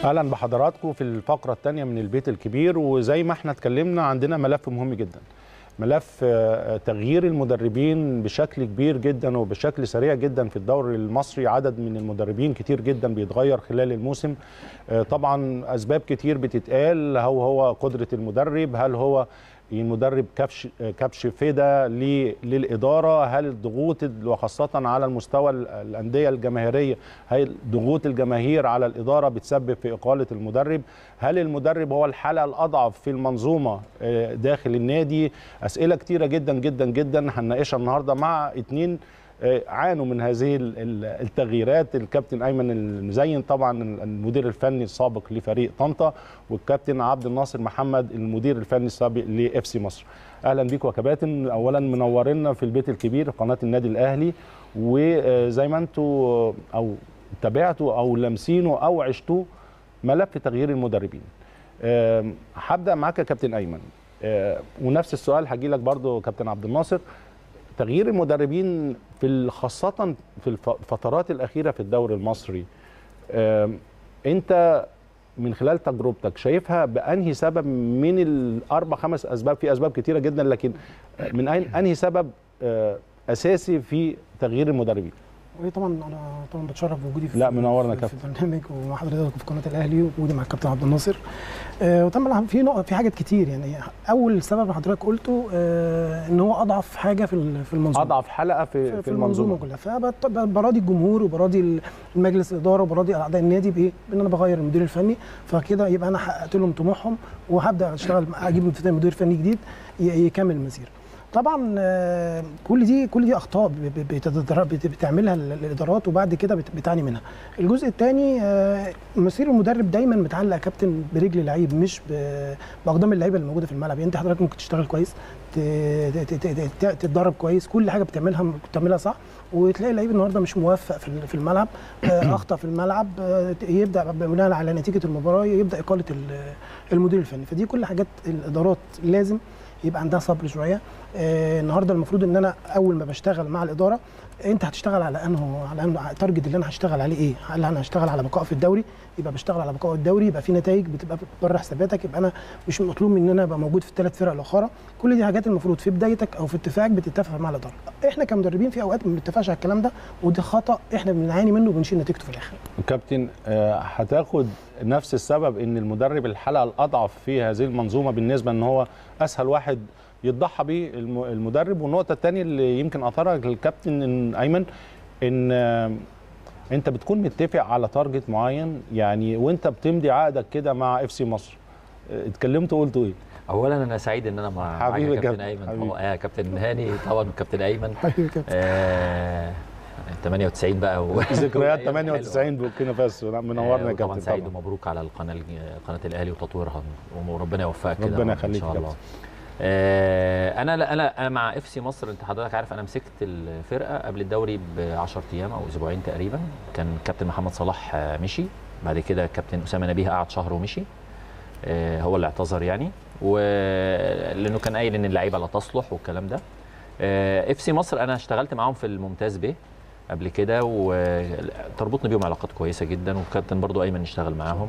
اهلا بحضراتكم في الفقره الثانيه من البيت الكبير وزي ما احنا اتكلمنا عندنا ملف مهم جدا ملف آه، تغيير المدربين بشكل كبير جدا وبشكل سريع جدا في الدوري المصري عدد من المدربين كتير جدا بيتغير خلال الموسم آه، طبعا اسباب كتير بتتقال هل هو قدره المدرب هل هو المدرب كبش كبش فدا ل- للاداره هل الضغوط وخاصه على المستوى ال- الانديه الجماهيريه هل ضغوط الجماهير على الاداره بتسبب في اقاله المدرب هل المدرب هو الحلقه الاضعف في المنظومه آه، داخل النادي اسئله كتيره جدا جدا جدا هنناقشها النهارده مع اتنين آه، عانوا من هذه ال- ال- التغييرات الكابتن ايمن المزين طبعا المدير الفني السابق لفريق طنطا والكابتن عبد الناصر محمد المدير الفني السابق لاف سي مصر اهلا بيكم يا كباتن اولا منورنا في البيت الكبير قناه النادي الاهلي وزي ما انتوا او تابعتوا او لامسينه او عشتوه ملف تغيير المدربين آم، هبدا معاك يا كابتن ايمن آه، ونفس السؤال هجي لك برضو كابتن عبد الناصر تغيير المدربين في ال- خاصة في الف- الفترات الأخيرة في الدوري المصري آم، أنت من خلال تجربتك شايفها بأنهي سبب من الأربع خمس أسباب في أسباب كتيرة جدا لكن من أين أنهي سبب آه، أساسي في تغيير المدربين وايه طبعا انا طبعا بتشرف بوجودي في لا، منورنا في, كابتن. في البرنامج ومع حضرتك في قناه الاهلي ووجودي مع الكابتن عبد الناصر آه وطبعا في نقط في حاجات كتير يعني اول سبب حضرتك قلته آه ان هو اضعف حاجه في ال- في المنظومه أضعف حلقة في, في, في المنظومه المنظومة كلها فبراضي الجمهور وبراضي المجلس الاداره وبراضي اعضاء النادي بايه؟ بان انا بغير المدير الفني فكده يبقى انا حققت لهم طموحهم وهبدا اشتغل اجيب مدير فني جديد ي- يكمل المسيره. طبعا آه، كل دي كل دي اخطاء ب- ب- بتتدر- بت- بتعملها ال- الادارات وبعد كده بت- بتعاني منها. الجزء الثاني مسير المدرب دايما متعلق يا كابتن برجل اللعيب مش ب- باقدام اللعيبه اللي موجوده في الملعب، يعني انت حضرتك ممكن تشتغل كويس ت- ت- ت- ت- تتدرب كويس كل حاجه بتعملها بتعملها صح وتلاقي اللعيب النهارده مش موفق في ال- في الملعب آه، اخطا في الملعب آه، يبدا بناء على نتيجه المباراه يبدا اقاله ال- المدير الفني فدي كل حاجات الادارات لازم يبقى عندها صبر شويه آه، النهارده المفروض ان انا اول ما بشتغل مع الاداره انت هتشتغل على انه على انه التارجت اللي انا هشتغل عليه ايه؟ هل انا هشتغل على بقاء في الدوري؟ يبقى بشتغل على بقاء الدوري يبقى في نتائج بتبقى بره حساباتك يبقى انا مش مطلوب مني ان انا ابقى موجود في الثلاث فرق الاخرى كل دي حاجات المفروض في بدايتك او في اتفاقك بتتفق مع الاداره احنا كمدربين في اوقات ما بنتفقش على الكلام ده وده خطا احنا بنعاني منه وبنشيل نتيجته في الاخر كابتن آه، هتاخد نفس السبب ان المدرب الحلقه الاضعف في هذه المنظومه بالنسبه ان هو اسهل واحد يتضحى به الم- المدرب والنقطه الثانيه اللي يمكن اثرها الكابتن إن ايمن ان آه، انت بتكون متفق على تارجت معين يعني وانت بتمضي عقدك كده مع اف سي مصر آه، اتكلمتوا وقلتوا ايه؟ اولا انا سعيد ان انا مع معاك حبيبي يا كابتن كابتن، ايمن حبيبي. هو آه كابتن هاني طبعا كابتن ايمن حبيبي كابتن آه 98 بقى و... ذكريات وأيام حلوة. 98 بوركينا فاسو لا، منورنا يا آه، طبعا كابتن سعيد طبعا ومبروك على القناه قناه الاهلي وتطويرها وربنا يوفقك كده ربنا ان يخليك شاء يا الله كابتن. آه، انا لا انا انا مع اف سي مصر انت حضرتك عارف انا مسكت الفرقه قبل الدوري ب 10 ايام او اسبوعين تقريبا كان كابتن محمد صلاح آه، مشي بعد كده كابتن اسامه نبيه قعد شهر ومشي آه، هو اللي اعتذر يعني ولانه كان قايل ان اللعيبه لا تصلح والكلام ده اف سي مصر انا اشتغلت معاهم في الممتاز ب قبل كده وتربطني بيهم علاقات كويسه جدا وكابتن برضو ايمن اشتغل معاهم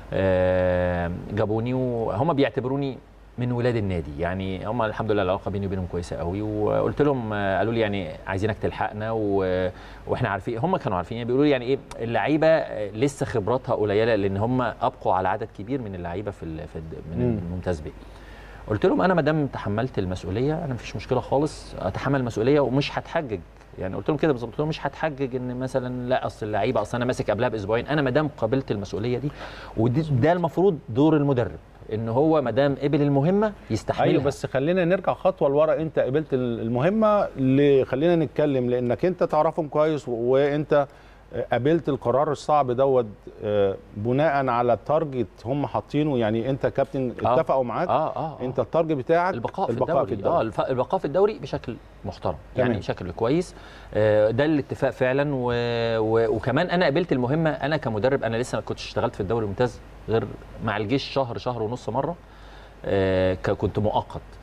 آه، جابوني وهم بيعتبروني من ولاد النادي يعني هم الحمد لله العلاقه بيني وبينهم كويسه قوي وقلت لهم آه، قالوا لي يعني عايزينك تلحقنا و... واحنا عارفين هم كانوا عارفين يعني بيقولوا لي يعني ايه اللعيبه آه، لسه خبراتها قليله لان هم ابقوا على عدد كبير من اللعيبه في, ال... في الد- مم. من الممتاز بيه قلت لهم انا ما دام تحملت المسؤوليه انا مفيش مشكله خالص اتحمل المسؤوليه ومش هتحجج يعني قلت لهم كده بالظبط قلت لهم مش هتحجج ان مثلا لا اصل اللعيبه اصل انا ماسك قبلها باسبوعين انا ما دام قبلت المسؤوليه دي ودي ده المفروض دور المدرب ان هو ما دام قبل المهمه يستحملها ايوه بس خلينا نرجع خطوه لورا انت قبلت المهمه اللي خلينا نتكلم لانك انت تعرفهم كويس و- وانت قابلت القرار الصعب دوت آه، بناء على التارجت هم حاطينه يعني انت كابتن آه. اتفقوا معاك اه اه, آه. انت التارجت بتاعك البقاء في البقاء الدوري, في الدوري. اه الف- البقاء في الدوري بشكل محترم يعني تمام. بشكل كويس آه، ده الاتفاق فعلا و... و... وكمان انا قبلت المهمه انا كمدرب انا لسه ما كنتش اشتغلت في الدوري الممتاز غير مع الجيش شهر شهر ونص مره آه، ك- كنت مؤقت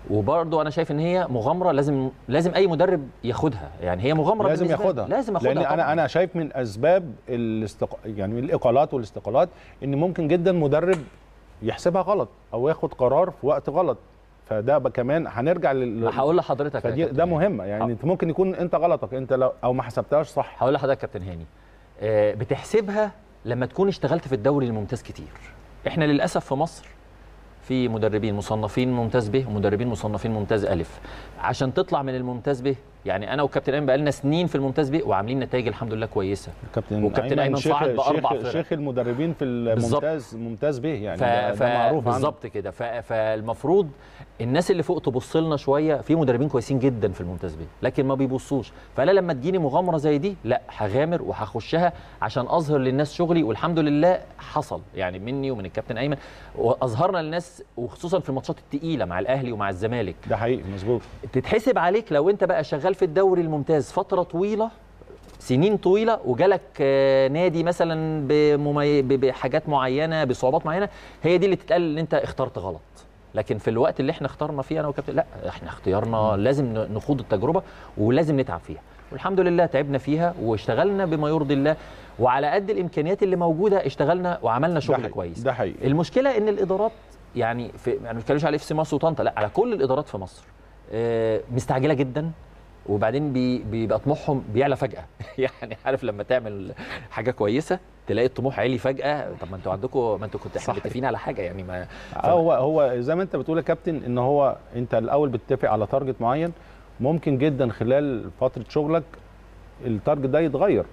وبرضه انا شايف ان هي مغامره لازم لازم اي مدرب ياخدها يعني هي مغامره لازم بالنسبة لي. ياخدها لازم اخدها لان طبعاً. انا انا شايف من اسباب الاستق... يعني من الاقالات والاستقالات ان ممكن جدا مدرب يحسبها غلط او ياخد قرار في وقت غلط فده بقى كمان هنرجع لل ما هقول لحضرتك يا فدي كابتن ده هاني. مهمه يعني آه. انت ممكن يكون انت غلطك انت لو او ما حسبتهاش صح هقول لحضرتك يا كابتن هاني آه، بتحسبها لما تكون اشتغلت في الدوري الممتاز كتير احنا للاسف في مصر في مدربين مصنفين ممتاز به ومدربين مصنفين ممتاز الف عشان تطلع من الممتاز به يعني انا والكابتن ايمن بقالنا سنين في الممتاز به وعاملين نتائج الحمد لله كويسه كابتن وكابتن أيمن شيخ صعد بأربع شيخ, فرق. شيخ المدربين في بالظبط. الممتاز ممتاز به يعني ف... ده, ف... ده معروف عنه بالظبط كده ف... فالمفروض الناس اللي فوق تبص لنا شويه في مدربين كويسين جدا في الممتاز بيه لكن ما بيبصوش فانا لما تجيني مغامره زي دي لا هغامر وهخشها عشان اظهر للناس شغلي والحمد لله حصل يعني مني ومن الكابتن ايمن واظهرنا للناس وخصوصا في الماتشات الثقيله مع الاهلي ومع الزمالك ده حقيقي مظبوط تتحسب عليك لو انت بقى شغال في الدوري الممتاز فتره طويله سنين طويله وجالك آه، نادي مثلا بممي... ب- بحاجات معينه بصعوبات معينه هي دي اللي تتقال ان انت اخترت غلط لكن في الوقت اللي احنا اخترنا فيه انا وكابتن لا احنا اختيارنا لازم ن- نخوض التجربه ولازم نتعب فيها والحمد لله تعبنا فيها واشتغلنا بما يرضي الله وعلى قد الامكانيات اللي موجوده اشتغلنا وعملنا ده شغل حقيقي. كويس ده حقيقي المشكله ان الادارات يعني في يعني ما بتكلمش على اف سي مصر وطنطا لا على كل الادارات في مصر آه، مستعجله جدا وبعدين بي- بيبقى طموحهم بيعلى فجاه يعني عارف لما تعمل حاجه كويسه تلاقي الطموح عالي فجاه طب ما انتوا عندكم ما انتوا كنتوا احنا صح. متفقين على حاجه يعني ما هو هو زي ما انت بتقول يا كابتن ان هو انت الاول بتتفق على تارجت معين ممكن جدا خلال فتره شغلك التارجت ده يتغير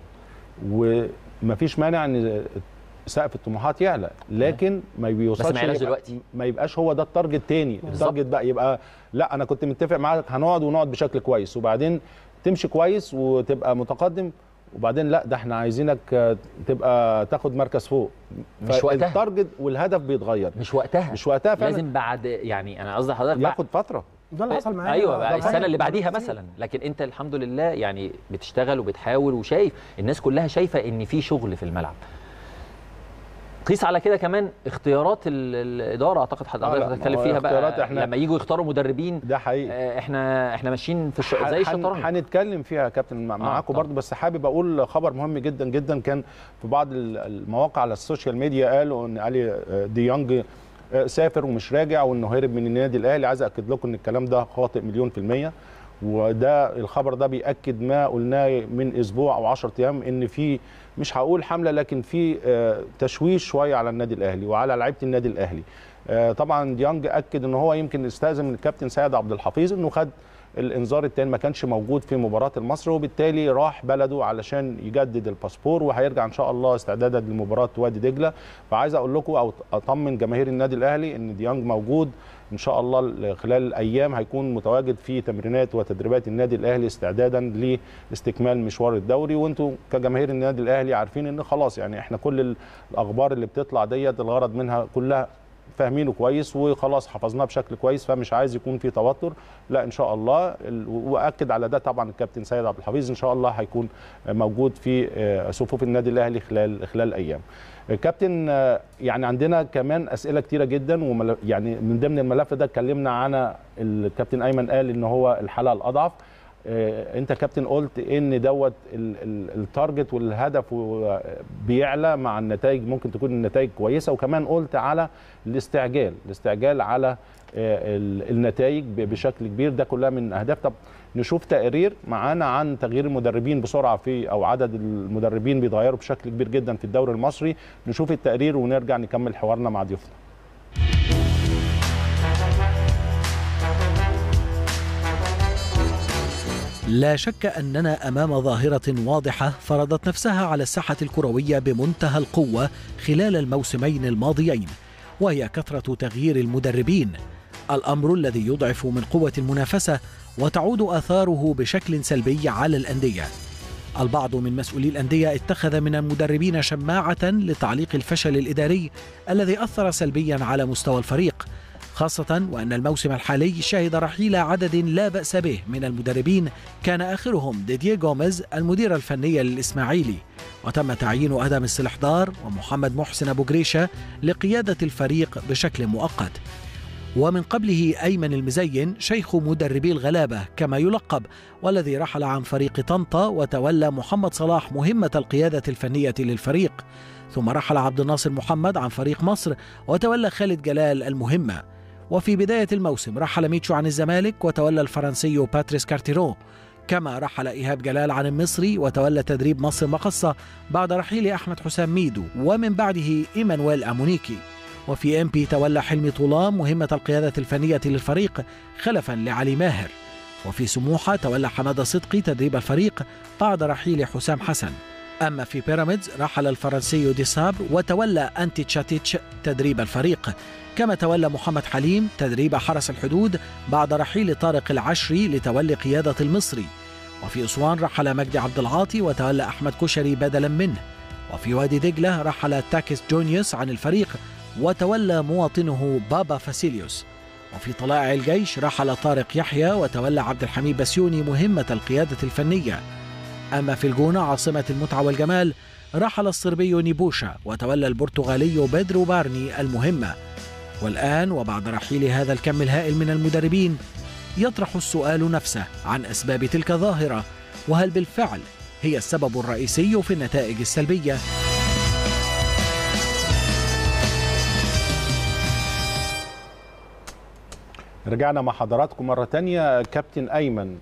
ومفيش مانع ان سقف الطموحات يعلى لكن ما بيوصلش يعلاش يبقى- دلوقتي. ما يبقاش هو ده التارجت تاني بالظبط. التارجت بقى يبقى لا انا كنت متفق معاك هنقعد ونقعد بشكل كويس وبعدين تمشي كويس وتبقى متقدم وبعدين لا ده احنا عايزينك آه، تبقى تاخد مركز فوق مش وقتها. التارجت والهدف بيتغير مش وقتها مش وقتها فعلا لازم بعد يعني انا قصدي حضرتك بعد ياخد فتره ده اللي حصل معايا ايوه ده بقى السنه حقيقي. اللي بعديها كتير. مثلا لكن انت الحمد لله يعني بتشتغل وبتحاول وشايف الناس كلها شايفه ان في شغل في الملعب قيس على كده كمان اختيارات ال- الاداره اعتقد آه، لا، حضرتك ما هتتكلم هو فيها اختيارات بقى إحنا- لما يجوا يختاروا مدربين ده حقيقي آه، احنا احنا ماشيين في الش... زي هن- الشطرنج هنتكلم فيها يا كابتن مع- معاكم طبعا. برضو بس حابب اقول خبر مهم جدا جدا كان في بعض ال- المواقع على السوشيال ميديا قالوا ان علي آه، ديانج آه، سافر ومش راجع وانه هرب من النادي الاهلي عايز اكد لكم ان الكلام ده خاطئ مليون في الميه وده الخبر ده بياكد ما قلناه من اسبوع او 10 ايام ان في مش هقول حمله لكن في آه، تشويش شويه على النادي الاهلي وعلى لعيبه النادي الاهلي آه، طبعا ديانج اكد ان هو يمكن استاذن من الكابتن سيد عبد الحفيظ انه خد الانذار الثاني ما كانش موجود في مباراه المصري وبالتالي راح بلده علشان يجدد الباسبور وهيرجع ان شاء الله استعدادا لمباراه وادي دجله فعايز اقول لكم او اطمن جماهير النادي الاهلي ان ديانج موجود ان شاء الله خلال الايام هيكون متواجد في تمرينات وتدريبات النادي الاهلي استعدادا لاستكمال مشوار الدوري وانتم كجماهير النادي الاهلي عارفين ان خلاص يعني احنا كل الاخبار اللي بتطلع ديت الغرض منها كلها فاهمينه كويس وخلاص حفظناه بشكل كويس فمش عايز يكون في توتر لا ان شاء الله ال- واكد على ده طبعا الكابتن سيد عبد الحفيظ ان شاء الله هيكون موجود في آه، صفوف النادي الاهلي خلال خلال ايام كابتن آه، يعني عندنا كمان اسئله كتيره جدا ومل... يعني من ضمن الملف ده اتكلمنا عن الكابتن ايمن قال ان هو الحلقه الاضعف آه، انت كابتن قلت ان دوت ال- ال- التارجت والهدف و- بيعلى مع النتائج ممكن تكون النتائج كويسه وكمان قلت على الاستعجال الاستعجال على آه، ال- النتائج ب- بشكل كبير ده كلها من اهداف طب نشوف تقرير معانا عن تغيير المدربين بسرعه في او عدد المدربين بيتغيروا بشكل كبير جدا في الدوري المصري نشوف التقرير ونرجع نكمل حوارنا مع ضيوفنا لا شك اننا امام ظاهره واضحه فرضت نفسها على الساحه الكرويه بمنتهى القوه خلال الموسمين الماضيين وهي كثره تغيير المدربين الامر الذي يضعف من قوه المنافسه وتعود اثاره بشكل سلبي على الانديه البعض من مسؤولي الانديه اتخذ من المدربين شماعه لتعليق الفشل الاداري الذي اثر سلبيا على مستوى الفريق خاصة وأن الموسم الحالي شهد رحيل عدد لا بأس به من المدربين كان آخرهم ديديه جوميز المدير الفني للإسماعيلي وتم تعيين أدم السلحدار ومحمد محسن أبو جريشة لقيادة الفريق بشكل مؤقت ومن قبله أيمن المزين شيخ مدربي الغلابة كما يلقب والذي رحل عن فريق طنطا وتولى محمد صلاح مهمة القيادة الفنية للفريق ثم رحل عبد الناصر محمد عن فريق مصر وتولى خالد جلال المهمة وفي بداية الموسم رحل ميتشو عن الزمالك وتولى الفرنسي باتريس كارتيرو كما رحل إيهاب جلال عن المصري وتولى تدريب مصر مقصة بعد رحيل أحمد حسام ميدو ومن بعده إيمانويل أمونيكي وفي ام بي تولى حلمي طولان مهمة القيادة الفنية للفريق خلفا لعلي ماهر وفي سموحة تولى حمادة صدقي تدريب الفريق بعد رحيل حسام حسن أما في بيراميدز رحل الفرنسي ديساب وتولى أنتي تشاتيتش تدريب الفريق كما تولى محمد حليم تدريب حرس الحدود بعد رحيل طارق العشري لتولي قيادة المصري وفي أسوان رحل مجدي عبد العاطي وتولى أحمد كشري بدلا منه وفي وادي دجلة رحل تاكس جونيوس عن الفريق وتولى مواطنه بابا فاسيليوس وفي طلائع الجيش رحل طارق يحيى وتولى عبد الحميد بسيوني مهمة القيادة الفنية أما في الجونة عاصمة المتعة والجمال رحل الصربي نيبوشا وتولى البرتغالي بيدرو بارني المهمة والآن وبعد رحيل هذا الكم الهائل من المدربين يطرح السؤال نفسه عن أسباب تلك الظاهرة وهل بالفعل هي السبب الرئيسي في النتائج السلبيه رجعنا مع حضراتكم مرة تانية كابتن أيمن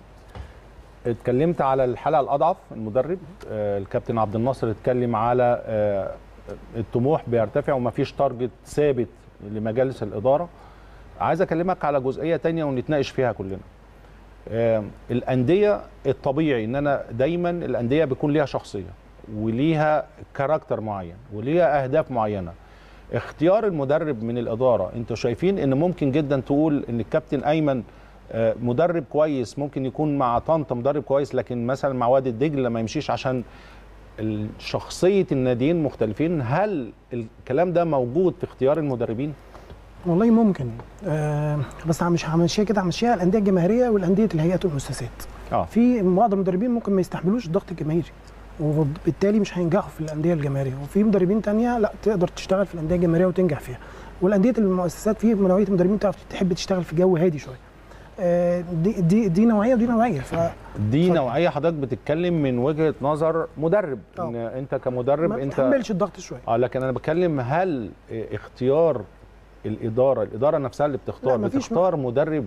اتكلمت على الحلقة الأضعف المدرب آه، الكابتن عبد الناصر اتكلم على آه، الطموح بيرتفع ومفيش تارجت ثابت لمجالس الإدارة عايز أكلمك على جزئية تانية ونتناقش فيها كلنا آه، الأندية الطبيعي إن أنا دايما الأندية بيكون ليها شخصية وليها كاركتر معين وليها أهداف معينة اختيار المدرب من الاداره انتوا شايفين ان ممكن جدا تقول ان الكابتن ايمن آه، مدرب كويس ممكن يكون مع طنطا مدرب كويس لكن مثلا مع وادي الدجله ما يمشيش عشان ال- شخصيه الناديين مختلفين هل الكلام ده موجود في اختيار المدربين والله ممكن آه بس مش همشيها كده همشيها الانديه الجماهيريه والانديه الهيئات والمؤسسات اه في بعض المدربين ممكن ما يستحملوش الضغط الجماهيري وبالتالي مش هينجحوا في الانديه الجماهيريه وفي مدربين تانية لا تقدر تشتغل في الانديه الجماهيريه وتنجح فيها والانديه المؤسسات في نوعيه مدربين تعرف تحب تشتغل في جو هادي شويه آه، دي دي دي نوعيه ودي نوعيه ف دي اتفضل. نوعيه حضرتك بتتكلم من وجهه نظر مدرب ان انت كمدرب ما انت تحملش الضغط شويه اه لكن انا بتكلم هل اختيار الاداره الاداره نفسها اللي بتختار لا، مفيش بتختار مدرب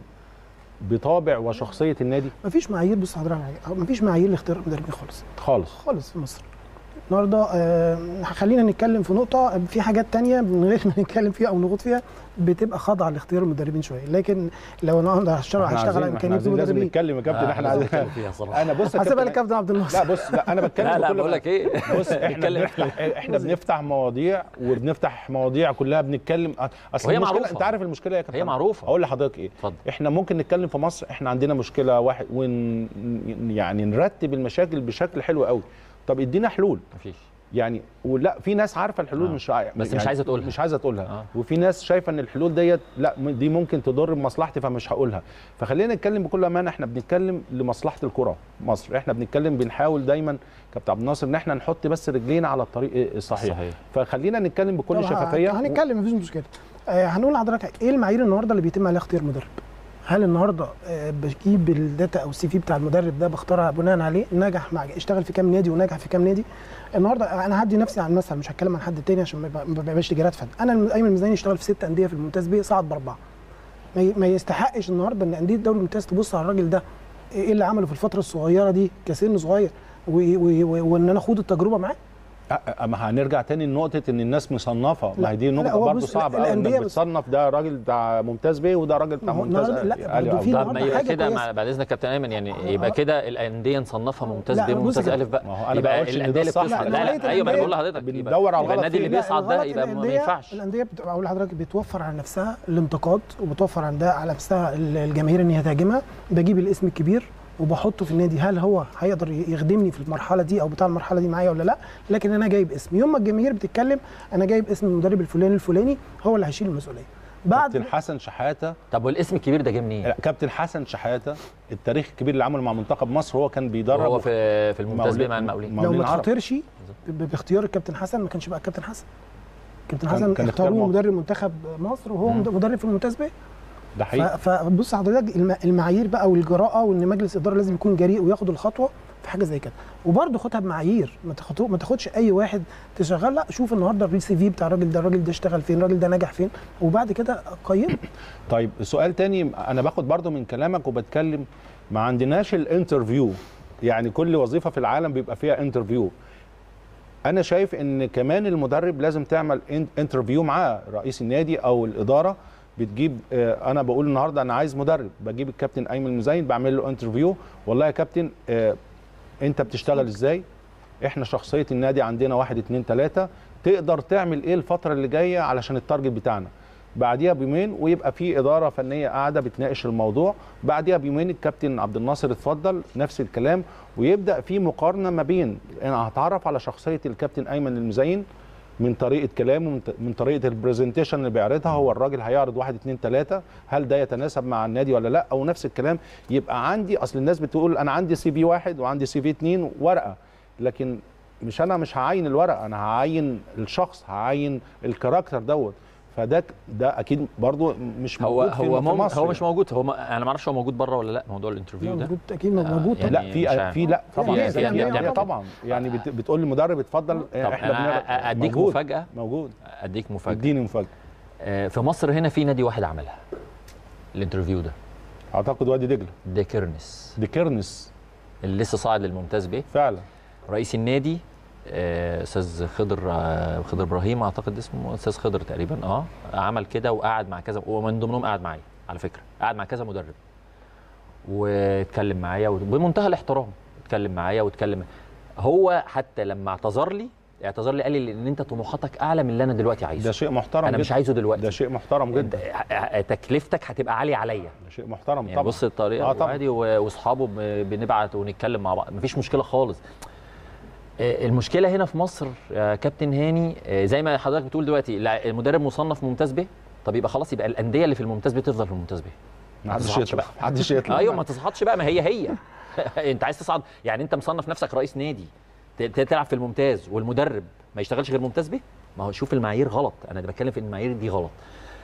بطابع وشخصيه النادي مفيش معايير بص حضرتك على حاجة، مفيش معايير لاختيار المدربين خالص خالص خالص في مصر النهارده آه خلينا نتكلم في نقطه في حاجات تانية من غير ما نتكلم فيها او نغوض فيها بتبقى خاضعه لاختيار المدربين شويه لكن لو انا أقدر هشتغل احنا هشتغل عايزين- على احنا امكانيه عايزين لازم المدربين نتكلم يا كابتن احنا لازم عايزين نتكلم فيها صراحه انا بص يا هسيبها كابتن- للكابتن عبد الناصر لا بص لا انا بتكلم لا لا بكل بقول لك ايه بص احنا نتكلم بنفتح احنا بنفتح مواضيع وبنفتح مواضيع كلها بنتكلم اصل وهي المشكله معروفة. انت عارف المشكله يا كابتن هي معروفة. اقول لحضرتك ايه اتفضل. احنا ممكن نتكلم في مصر احنا عندنا مشكله واحد ون يعني نرتب المشاكل بشكل حلو قوي طب ادينا حلول مفيش يعني ولا في ناس عارفه الحلول آه. مش عا- بس مش عايزة تقولها. مش عايزه تقولها آه. وفي ناس شايفه ان الحلول ديت لا م- دي ممكن تضر بمصلحتي فمش هقولها فخلينا نتكلم بكل امانه احنا بنتكلم لمصلحه الكره في مصر احنا بنتكلم بنحاول دايما كابتن عبد الناصر ان احنا نحط بس رجلينا على الطريق الصحيح صحيح. فخلينا نتكلم بكل طب شفافيه هنتكلم مفيش مشكله آه هنقول لحضرتك ايه المعايير النهارده اللي بيتم عليها اختيار مدرب هل النهارده آه بجيب الداتا او السي في بتاع المدرب ده بختارها بناء عليه نجح مع اشتغل في كام نادي ونجح في كام نادي النهارده انا هدي نفسي عن مثل مش هتكلم عن حد تاني عشان ما يبقى- ما بيبقاش جرات فن انا الم- ايمن الميزاني اشتغل في ست انديه في الممتاز بيه صعد باربعه ما ي- ما يستحقش النهارده ان انديه الدوري الممتاز تبص على الراجل ده ايه اللي عمله في الفتره الصغيره دي كسن صغير و- و- و- وان انا اخوض التجربه معاه أ- اما هنرجع تاني لنقطه ان الناس مصنفه ما هي دي لا، نقطه هو برضه بص، صعبه لا، قوي الأندية انك بس- بتصنف ده راجل بتاع ممتاز بيه وده راجل بتاع ما هو ممتاز النهاردة- لا، عالي برضه أوي. في طب النهاردة ما يبقى حاجة كده كويسة. مع بعد اذنك كابتن ايمن يعني آه. يبقى كده الانديه نصنفها ممتاز لا، بيه بص وممتاز كده. الف بقى ما هو أنا يبقى بقولش إن ده الانديه اللي الصح. بتصعد لا، لا نوعية لا ايوه ما انا الأندية بقول لحضرتك يبقى- بندور على يبقى الغلط النادي اللي فين؟ بيصعد ده الغلط يبقى ما ما الأندية- ينفعش الانديه بت- اقول لحضرتك بتوفر على نفسها الانتقاد وبتوفر عندها على نفسها ال- الجماهير ان هي تهاجمها بجيب الاسم الكبير وبحطه في النادي هل هو هيقدر ي- يخدمني في المرحله دي او بتاع المرحله دي معايا ولا لا لكن انا جايب اسم يوم ما الجماهير بتتكلم انا جايب اسم المدرب الفلاني الفلاني هو اللي هيشيل المسؤوليه بعد كابتن حسن شحاته طب والاسم الكبير ده جه منين؟ لا، كابتن حسن شحاته التاريخ الكبير اللي عمله مع منتخب مصر هو كان بيدرب وهو في في الممتاز بيه مع مقاولين- المقاولين مقاولين لو ما عرب. تخاطرش ب- باختيار الكابتن حسن ما كانش بقى الكابتن حسن كابتن كان- حسن كان اختيار اختاروه مؤقت. مدرب منتخب مصر وهو مم. مدرب في الممتاز بيه ده حقيقي ف- فبص حضرتك الم- المعايير بقى والجراءه وان مجلس الاداره لازم يكون جريء وياخد الخطوه في حاجه زي كده وبرضه خدها بمعايير ما تاخدو ما تاخدش اي واحد تشغل لا شوف النهارده الري سي في بتاع الراجل ده الراجل ده اشتغل فين الراجل ده نجح فين وبعد كده قيمه طيب سؤال تاني انا باخد برضو من كلامك وبتكلم ما عندناش الانترفيو يعني كل وظيفه في العالم بيبقى فيها انترفيو انا شايف ان كمان المدرب لازم تعمل ان- انترفيو معاه رئيس النادي او الاداره بتجيب آه، انا بقول النهارده انا عايز مدرب بجيب الكابتن ايمن مزين بعمل له انترفيو والله يا كابتن آه، انت بتشتغل ازاي احنا شخصيه النادي عندنا واحد اتنين تلاته تقدر تعمل ايه الفتره اللي جايه علشان التارجت بتاعنا بعديها بيومين ويبقى في اداره فنيه قاعده بتناقش الموضوع بعديها بيومين الكابتن عبد الناصر اتفضل نفس الكلام ويبدا في مقارنه ما بين انا هتعرف على شخصيه الكابتن ايمن المزين من طريقه كلامه من ط- من طريقه البرزنتيشن اللي بيعرضها هو الراجل هيعرض واحد اتنين تلاته هل ده يتناسب مع النادي ولا لا او نفس الكلام يبقى عندي اصل الناس بتقول انا عندي سي في واحد وعندي سي في اتنين ورقه لكن مش انا مش هعين الورقه انا هعين الشخص هعين الكاركتر دوت فده ك- ده اكيد برضو مش هو موجود في هو في مم مصر هو مش يعني. موجود هو ما انا ما اعرفش هو موجود بره ولا لا موضوع الانترفيو لا ده موجود اكيد موجود يعني طبعا لا مش في عارف. في لا طبعا في- في في- في- في في- طبعا يعني بت- بتقول لمدرب اتفضل طب احنا انا بنعرف- اديك موجود مفاجاه موجود اديك مفاجاه اديني مفاجاه آه، في مصر هنا في نادي واحد عملها الانترفيو ده اعتقد وادي دجله ده كيرنس دي كيرنس اللي لسه صاعد للممتاز به فعلا رئيس النادي آه، استاذ خضر آه، خضر ابراهيم اعتقد اسمه استاذ خضر تقريبا اه عمل كده وقعد مع كذا ومن ضمنهم قعد معايا على فكره قعد مع كذا مدرب واتكلم معايا بمنتهى الاحترام اتكلم معايا واتكلم هو حتى لما اعتذر لي اعتذر لي قال لي ان انت طموحاتك اعلى من اللي انا دلوقتي عايزه ده شيء محترم انا جدا مش عايزه دلوقتي ده شيء محترم جدا آه، تكلفتك هتبقى عاليه عليا ده شيء محترم يعني طبعا بص الطريقه آه آه طبعاً. عادي و- واصحابه ب- بنبعت ونتكلم مع بعض مفيش مشكله خالص آه، المشكله هنا في مصر يا كابتن هاني آه، زي ما حضرتك بتقول دلوقتي لا، المدرب مصنف ممتاز به طب يبقى خلاص يبقى الانديه اللي في الممتاز به تفضل في الممتاز به ما حدش تصعدش يطلع ما حدش يطلع ايوه ما تصعدش بقى ما هي هي انت عايز تصعد يعني انت مصنف نفسك رئيس نادي ت- ت- تلعب في الممتاز والمدرب ما يشتغلش غير ممتاز به ما هو شوف المعايير غلط انا اللي بتكلم في إن المعايير دي غلط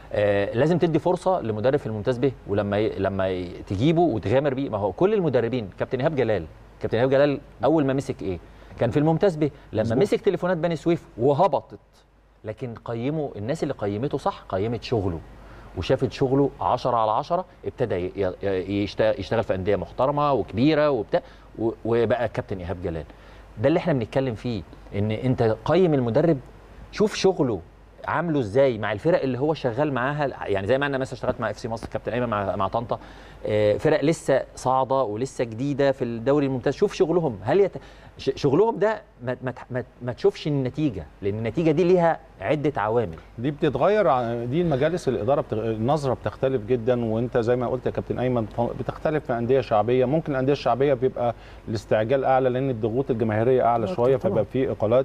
آه لازم تدي فرصه لمدرب في الممتاز به ولما ي... لما ي... تجيبه وتغامر بيه ما هو كل المدربين كابتن ايهاب جلال كابتن ايهاب جلال اول ما مسك ايه كان في الممتاز به لما مظبوط. مسك تليفونات بني سويف وهبطت لكن قيموا الناس اللي قيمته صح قيمت شغله وشافت شغله 10 على 10 ابتدى ي- ي- يشت- يشتغل في انديه محترمه وكبيره وبتاع و- وبقى كابتن ايهاب جلال ده اللي احنا بنتكلم فيه ان انت قيم المدرب شوف شغله عامله ازاي مع الفرق اللي هو شغال معاها يعني زي ما انا مثلا اشتغلت مع اف سي مصر كابتن ايمن مع مع طنطا آه، فرق لسه صاعده ولسه جديده في الدوري الممتاز شوف شغلهم هل يت... ش- شغلهم ده ما, ما, ما, ما تشوفش النتيجه لان النتيجه دي ليها عده عوامل دي بتتغير ع- دي المجالس الاداره بتغ... النظره بتختلف جدا وانت زي ما قلت يا كابتن ايمن ف- بتختلف في انديه شعبيه ممكن الانديه الشعبيه بيبقى الاستعجال اعلى لان الضغوط الجماهيريه اعلى آه، شويه طبعاً. فبقى في اقالات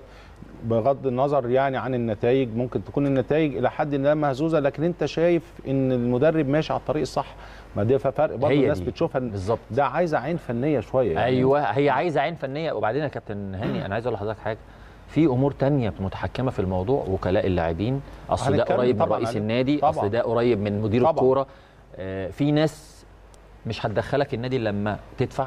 بغض النظر يعني عن النتائج ممكن تكون النتائج الى حد ما مهزوزه لكن انت شايف ان المدرب ماشي على الطريق الصح ما ده فرق برضه هي الناس دي. بتشوفها إن بالظبط ده عايزه عين فنيه شويه يعني ايوه هي عايزه عين فنيه وبعدين يا كابتن هاني انا عايز اقول لحضرتك حاجه في امور تانية متحكمه في الموضوع وكلاء اللاعبين اصل ده هنتكلم قريب من طبعاً رئيس عليه. النادي طبعاً. اصل ده قريب من مدير طبعاً. الكوره آه، في ناس مش هتدخلك النادي إلا لما تدفع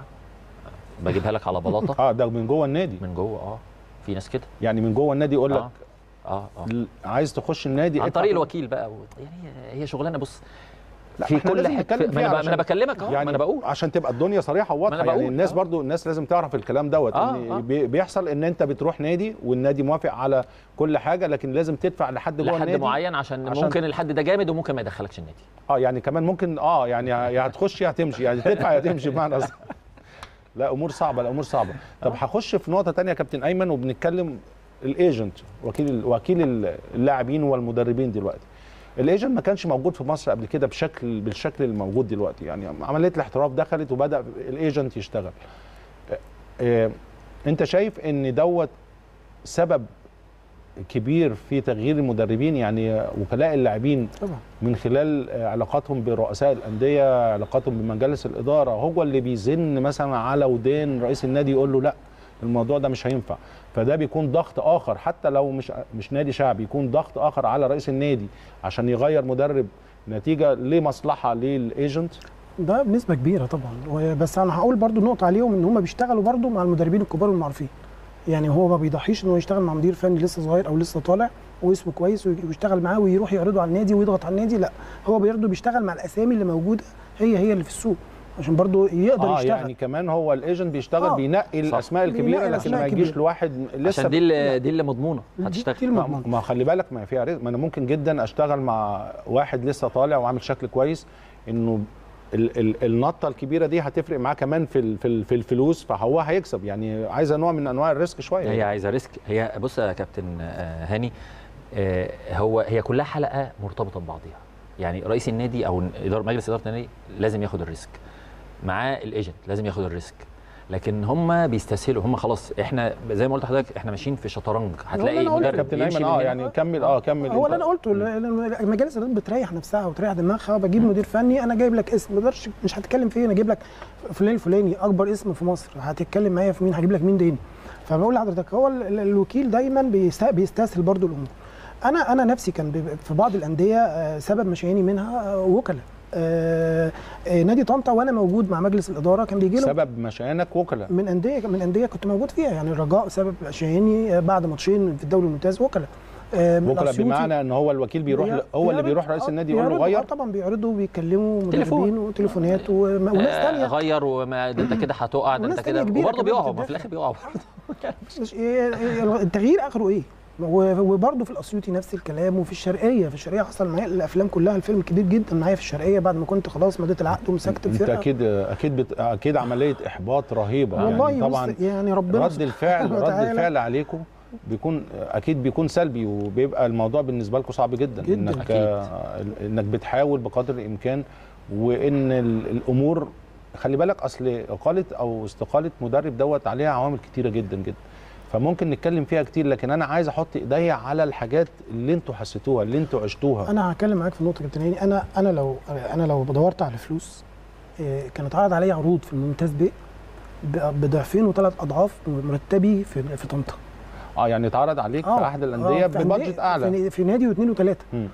بجيبها لك على بلاطه اه ده من جوه النادي من جوه اه في ناس كده يعني من جوه النادي يقول لك اه اه اه ل- عايز تخش النادي عن ادفع طريق فلوس. الوكيل بقى و- يعني هي- هي شغلانه بص لا، في إحنا كل لازم حته نتكلم ما فيها انا ب- ما علشان- انا بكلمك أهو، ما انا بقول عشان تبقى الدنيا صريحه ما وواضحه أنا يعني بقول، الناس آه. برضو الناس لازم تعرف الكلام دوت آه، ان آه. بي- بيحصل ان انت بتروح نادي والنادي موافق على كل حاجه لكن لازم تدفع لحد جوه لحد النادي معين عشان, عشان- ممكن الحد ده جامد وممكن ما يدخلكش النادي اه يعني كمان ممكن اه يعني يا هتخش يا هتمشي يعني تدفع يا تمشي بمعنى أصح. لا امور صعبه لا امور صعبه طب هخش في نقطه تانية يا كابتن ايمن وبنتكلم الايجنت وكيل وكيل اللاعبين والمدربين دلوقتي الايجنت ما كانش موجود في مصر قبل كده بشكل بالشكل الموجود دلوقتي يعني عمليه الاحتراف دخلت وبدا الايجنت يشتغل آه، آه، انت شايف ان دوت سبب كبير في تغيير المدربين يعني وكلاء اللاعبين طبعا من خلال آه، علاقاتهم برؤساء الانديه علاقاتهم بمجالس الاداره هو اللي بيزن مثلا على ودان رئيس النادي يقول له لا الموضوع ده مش هينفع فده بيكون ضغط اخر حتى لو مش مش نادي شعبي يكون ضغط اخر على رئيس النادي عشان يغير مدرب نتيجه لمصلحه للايجنت ده بنسبه كبيره طبعا و- بس انا هقول برضو نقطه عليهم ان هم بيشتغلوا برضو مع المدربين الكبار والمعروفين يعني هو ما بيضحيش ان هو يشتغل مع مدير فني لسه صغير او لسه طالع واسمه كويس وي- ويشتغل معاه ويروح يعرضه على النادي ويضغط على النادي لا هو برضه بيشتغل مع الاسامي اللي موجوده هي هي اللي في السوق عشان برضه يقدر اه يشتغل يعني كمان هو الايجنت بيشتغل آه. بينقي صح. الاسماء الكبيره بينقي لكن الأسماء ما يجيش الكبيرة. لواحد لسه عشان دي اللي دي اللي مضمونه دي- هتشتغل دي ما, المضمون ما خلي بالك ما فيها رزق ما انا ممكن جدا اشتغل مع واحد لسه طالع وعامل شكل كويس انه ال ال النطه الكبيره دي هتفرق معاه كمان في ال في, ال في الفلوس فهو هيكسب يعني عايزه نوع من انواع الريسك شويه هي عايزه ريسك هي بص يا كابتن آه، هاني آه، هو هي كلها حلقه مرتبطه ببعضها يعني رئيس النادي او اداره مجلس اداره النادي لازم ياخد الريسك معاه الايجنت لازم ياخد الريسك لكن هم بيستسهلوا هم خلاص احنا زي ما قلت لحضرتك احنا ماشيين في شطرنج هتلاقي أنا قلت مدرب كابتن يمشي ايمن من اه هنا. يعني كمل اه كمل هو أنت. اللي انا قلته ال- ال- مجالس الاداره بتريح نفسها وتريح دماغها بجيب مدير فني انا جايب لك اسم ما اقدرش مش هتتكلم فيه انا اجيب لك فلان الفلاني اكبر اسم في مصر هتتكلم معايا في مين هجيب لك مين تاني فبقول لحضرتك هو ال- ال- الوكيل دايما بيست- بيستسهل برضو الامور انا انا نفسي كان بيبقى في بعض الانديه آه، سبب مشياني منها آه، وكلاء آه، آه، نادي طنطا وانا موجود مع مجلس الاداره كان بيجي له سبب مشيانك وكلاء من انديه من انديه كنت موجود فيها يعني الرجاء سبب مشياني آه، بعد ماتشين في الدوري الممتاز وكلاء آه، وكلاء الأسيوطي بمعنى ان هو الوكيل بيروح بي- هو اللي بيعرض- بيروح رئيس آه، النادي يقول له بيعرضوا- غير آه طبعا بيعرضوا بيتكلموا تليفون. مدربين وتليفونات وم- وناس آه، ثانيه غير وما ده انت كده هتقع ده وناس انت تانية كده كبيرة وبرضه كمان بيقعوا ما بتتدخل. في الاخر بيقعوا برضه مش إيه إيه التغيير اخره ايه و- وبرضه في الاسيوطي نفس الكلام وفي الشرقيه في الشرقيه حصل معايا الافلام كلها الفيلم كبير جدا معايا في الشرقيه بعد ما كنت خلاص مضيت العقد ومسكت انت الفرقه اكيد اكيد بت... اكيد عمليه احباط رهيبه والله يعني طبعا طبعا يعني ربنا رد الفعل سبحانه رد وتعالى الفعل عليكم بيكون اكيد بيكون سلبي وبيبقى الموضوع بالنسبه لكم صعب جدا, جداً. انك أكيد. آه، انك بتحاول بقدر الامكان وان ال- الامور خلي بالك اصل اقاله او استقاله مدرب دوت عليها عوامل كتيره جدا جدا فممكن نتكلم فيها كتير لكن انا عايز احط ايديا على الحاجات اللي انتوا حسيتوها اللي انتوا عشتوها انا هتكلم معاك في نقطه كابتن هاني انا انا لو انا لو دورت على فلوس إيه، كانت عرض عليا عروض في الممتاز ب ب- بضعفين وثلاث اضعاف مرتبي في في طنطا اه يعني اتعرض عليك في احد الانديه آه، في أندية- ببادجت اعلى في, في نادي واثنين وثلاثه مم.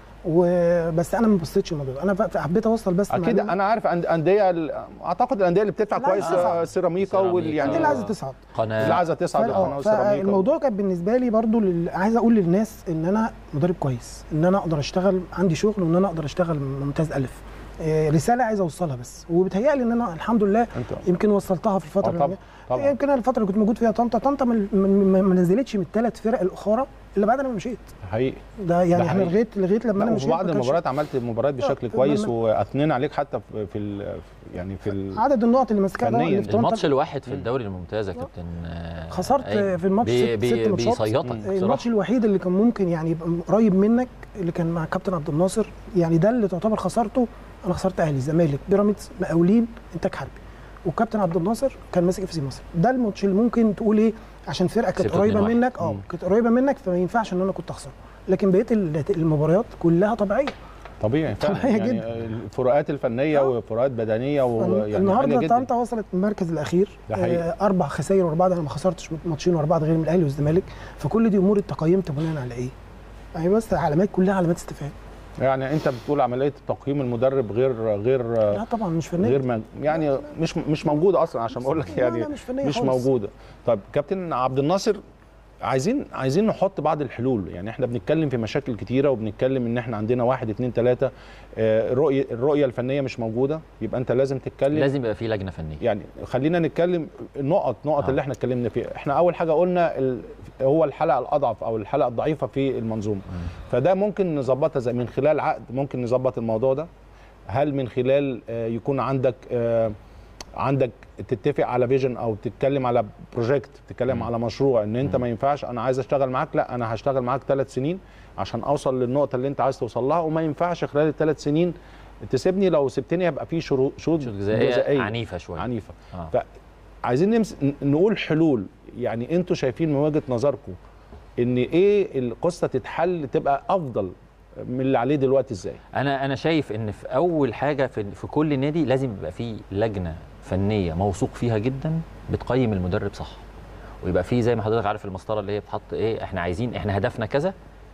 وبس انا ما بصيتش الموضوع ده. انا ف- حبيت اوصل بس اكيد معلومة. انا عارف أند- انديه ال- اعتقد الانديه اللي بتدفع لا، كويس تصعد. آه، سيراميكا وال سيراميكا. يعني الأندية اللي عايزه تصعد قناه اللي عايزه تصعد فال- آه، القناه وسيراميكا فالموضوع كان بالنسبه لي برضو لل... عايز اقول للناس ان انا مدرب كويس ان انا اقدر اشتغل عندي شغل وان انا اقدر اشتغل ممتاز الف إيه، رساله عايز اوصلها بس وبتهيألي ان انا الحمد لله انت يمكن وصلتها في الفتره آه، طبعا اللي طبعا يمكن انا الفتره اللي كنت موجود فيها طنطا طنطا ما- ما ما- ما نزلتش من الثلاث فرق الاخرى الا بعد انا ما مشيت حقيقي ده يعني ده احنا حقيقي. لغايه لغايه لما لا انا وفي مشيت بعض ما كانش المباريات عملت مباريات بشكل آه، كويس لما- واثنين عليك حتى في, في ال- يعني في ال... عدد النقط اللي ماسكاها ده فنياً. اللي في طنطا الماتش الواحد في الدوري الممتاز يا كابتن آه، خسرت أيمن. في الماتش بي- ست- بي- ست ماتشات. بيصيطك الماتش بصراحه الوحيد اللي كان ممكن يعني يبقى قريب منك اللي كان مع كابتن عبد الناصر يعني ده اللي تعتبر خسارته انا خسرت اهلي زمالك بيراميدز مقاولين انتاج حربي وكابتن عبد الناصر كان ماسك اف سي مصر ده الماتش اللي ممكن تقول ايه عشان فرقه كانت كسبته قريبه 2-1. منك اه مم. كانت قريبه منك فما ينفعش ان انا كنت اخسر لكن بقيه ال- المباريات كلها طبيعيه طبيعي فعلا طبيعي يعني جدا. الفروقات الفنيه آه. وفروقات بدنيه ويعني حاجه النهارده جدا طنطا وصلت المركز الاخير ده حقيقي. آه اربع خسائر ورا بعض انا ما خسرتش ماتشين ورا بعض غير من الاهلي والزمالك فكل دي امور اتقيمت بناء على ايه؟ يعني بس علامات كلها علامات استفهام يعني انت بتقول عمليه تقييم المدرب غير غير لا طبعا مش فنيه غير مج... يعني مش مش موجوده اصلا عشان بقول لك لا، يعني لا، مش فنية مش خالص. موجوده طيب كابتن عبد الناصر عايزين عايزين نحط بعض الحلول يعني احنا بنتكلم في مشاكل كتيره وبنتكلم ان احنا عندنا واحد اتنين تلاته آه، الرؤيه الرؤيه الفنيه مش موجوده يبقى انت لازم تتكلم لازم يبقى في لجنه فنيه يعني خلينا نتكلم النقط نقط آه. اللي احنا اتكلمنا فيها احنا اول حاجه قلنا ال... هو الحلقه الاضعف او الحلقه الضعيفه في المنظومه فده ممكن نظبطها زي من خلال عقد ممكن نظبط الموضوع ده هل من خلال آه، يكون عندك آه، عندك تتفق على فيجن او تتكلم على بروجكت تتكلم مم. على مشروع ان انت مم. ما ينفعش انا عايز اشتغل معاك لا انا هشتغل معاك ثلاث سنين عشان اوصل للنقطه اللي انت عايز توصل لها وما ينفعش خلال الثلاث سنين تسيبني لو سبتني هيبقى في شروط شروط شوط جزائيه عنيفه شويه عنيفه آه. ف- عايزين نمس... ن- نقول حلول يعني انتوا شايفين من وجهه نظركم ان ايه القصه تتحل تبقى افضل من اللي عليه دلوقتي ازاي انا انا شايف ان في اول حاجه في, في كل نادي لازم يبقى في لجنه فنيه موثوق فيها جدا بتقيم المدرب صح ويبقى في زي ما حضرتك عارف المسطره اللي هي بتحط ايه احنا عايزين احنا هدفنا كذا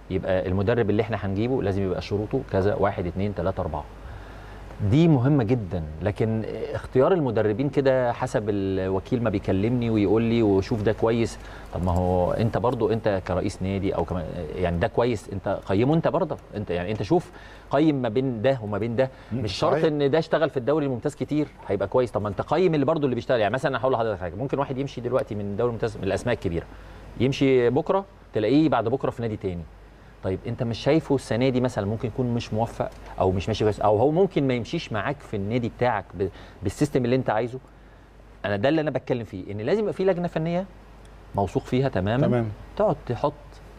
يبقى المدرب اللي احنا هنجيبه لازم يبقى شروطه كذا واحد اتنين تلاته اربعه دي مهمه جدا لكن اختيار المدربين كده حسب الوكيل ما بيكلمني ويقول لي وشوف ده كويس طب ما هو انت برضو انت كرئيس نادي او كمان يعني ده كويس انت قيمه انت برضه انت يعني انت شوف قيم ما بين ده وما بين ده مش شرط صحيح. ان ده اشتغل في الدوري الممتاز كتير هيبقى كويس طب ما انت قيم اللي برضه اللي بيشتغل يعني مثلا هقول لحضرتك حاجه ممكن واحد يمشي دلوقتي من الدوري الممتاز من الاسماء الكبيره يمشي بكره تلاقيه بعد بكره في نادي تاني طيب انت مش شايفه السنه دي مثلا ممكن يكون مش موفق او مش ماشي كويس او هو ممكن ما يمشيش معاك في النادي بتاعك ب- بالسيستم اللي انت عايزه انا ده اللي انا بتكلم فيه ان لازم يبقى في لجنه فنيه موثوق فيها تماما تمام تقعد تحط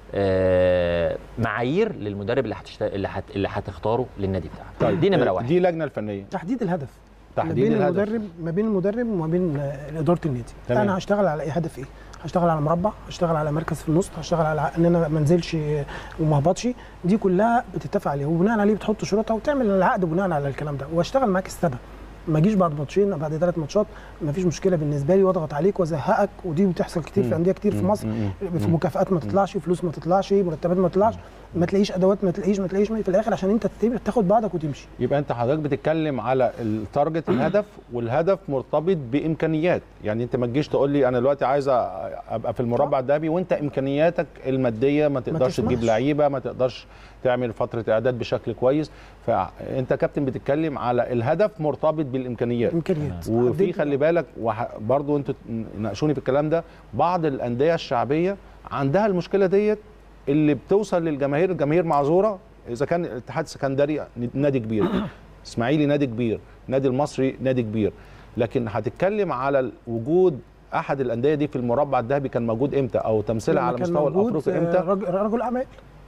آه، معايير للمدرب اللي هتشت... اللي, هت... اللي هتختاره للنادي بتاعك طيب دي نمره آه، واحد دي اللجنه الفنيه تحديد الهدف ما تحديد بين الهدف المدرب ما بين المدرب وما بين آه، اداره النادي تمام. انا هشتغل على ايه هدف ايه هشتغل على مربع هشتغل على مركز في النص هشتغل على ان انا ما انزلش آه، وما اهبطش دي كلها بتتفق عليها وبناء عليه بتحط شروطها وتعمل العقد بناء على الكلام ده واشتغل معاك السنه ما اجيش بعد ماتشين بعد ثلاث ماتشات ما فيش مشكله بالنسبه لي واضغط عليك وازهقك ودي بتحصل كتير في مم. انديه كتير في مم. مصر مم. في مكافآت ما تطلعش فلوس ما تطلعش مرتبات ما تطلعش ما تلاقيش ادوات ما تلاقيش ما تلاقيش في الاخر عشان انت تبقى تاخد بعضك وتمشي يبقى انت حضرتك بتتكلم على التارجت الهدف والهدف مرتبط بامكانيات يعني انت ما تجيش تقول لي انا دلوقتي عايز ابقى في المربع الذهبي وانت امكانياتك الماديه ما تقدرش تسمحش. تجيب لعيبه ما تقدرش تعمل فتره اعداد بشكل كويس فانت كابتن بتتكلم على الهدف مرتبط بالامكانيات امكانيات وفي عديت- خلي بالك وح- برضو انتوا ناقشوني في الكلام ده بعض الانديه الشعبيه عندها المشكله ديت اللي بتوصل للجماهير الجماهير معذوره اذا كان الاتحاد السكندري نادي كبير اسماعيلي نادي كبير نادي المصري نادي كبير لكن هتتكلم على وجود احد الانديه دي في المربع الذهبي كان موجود امتى او تمثيلها لما على كان مستوى موجود، الافريقي آه، امتى رجل, رجل اعمال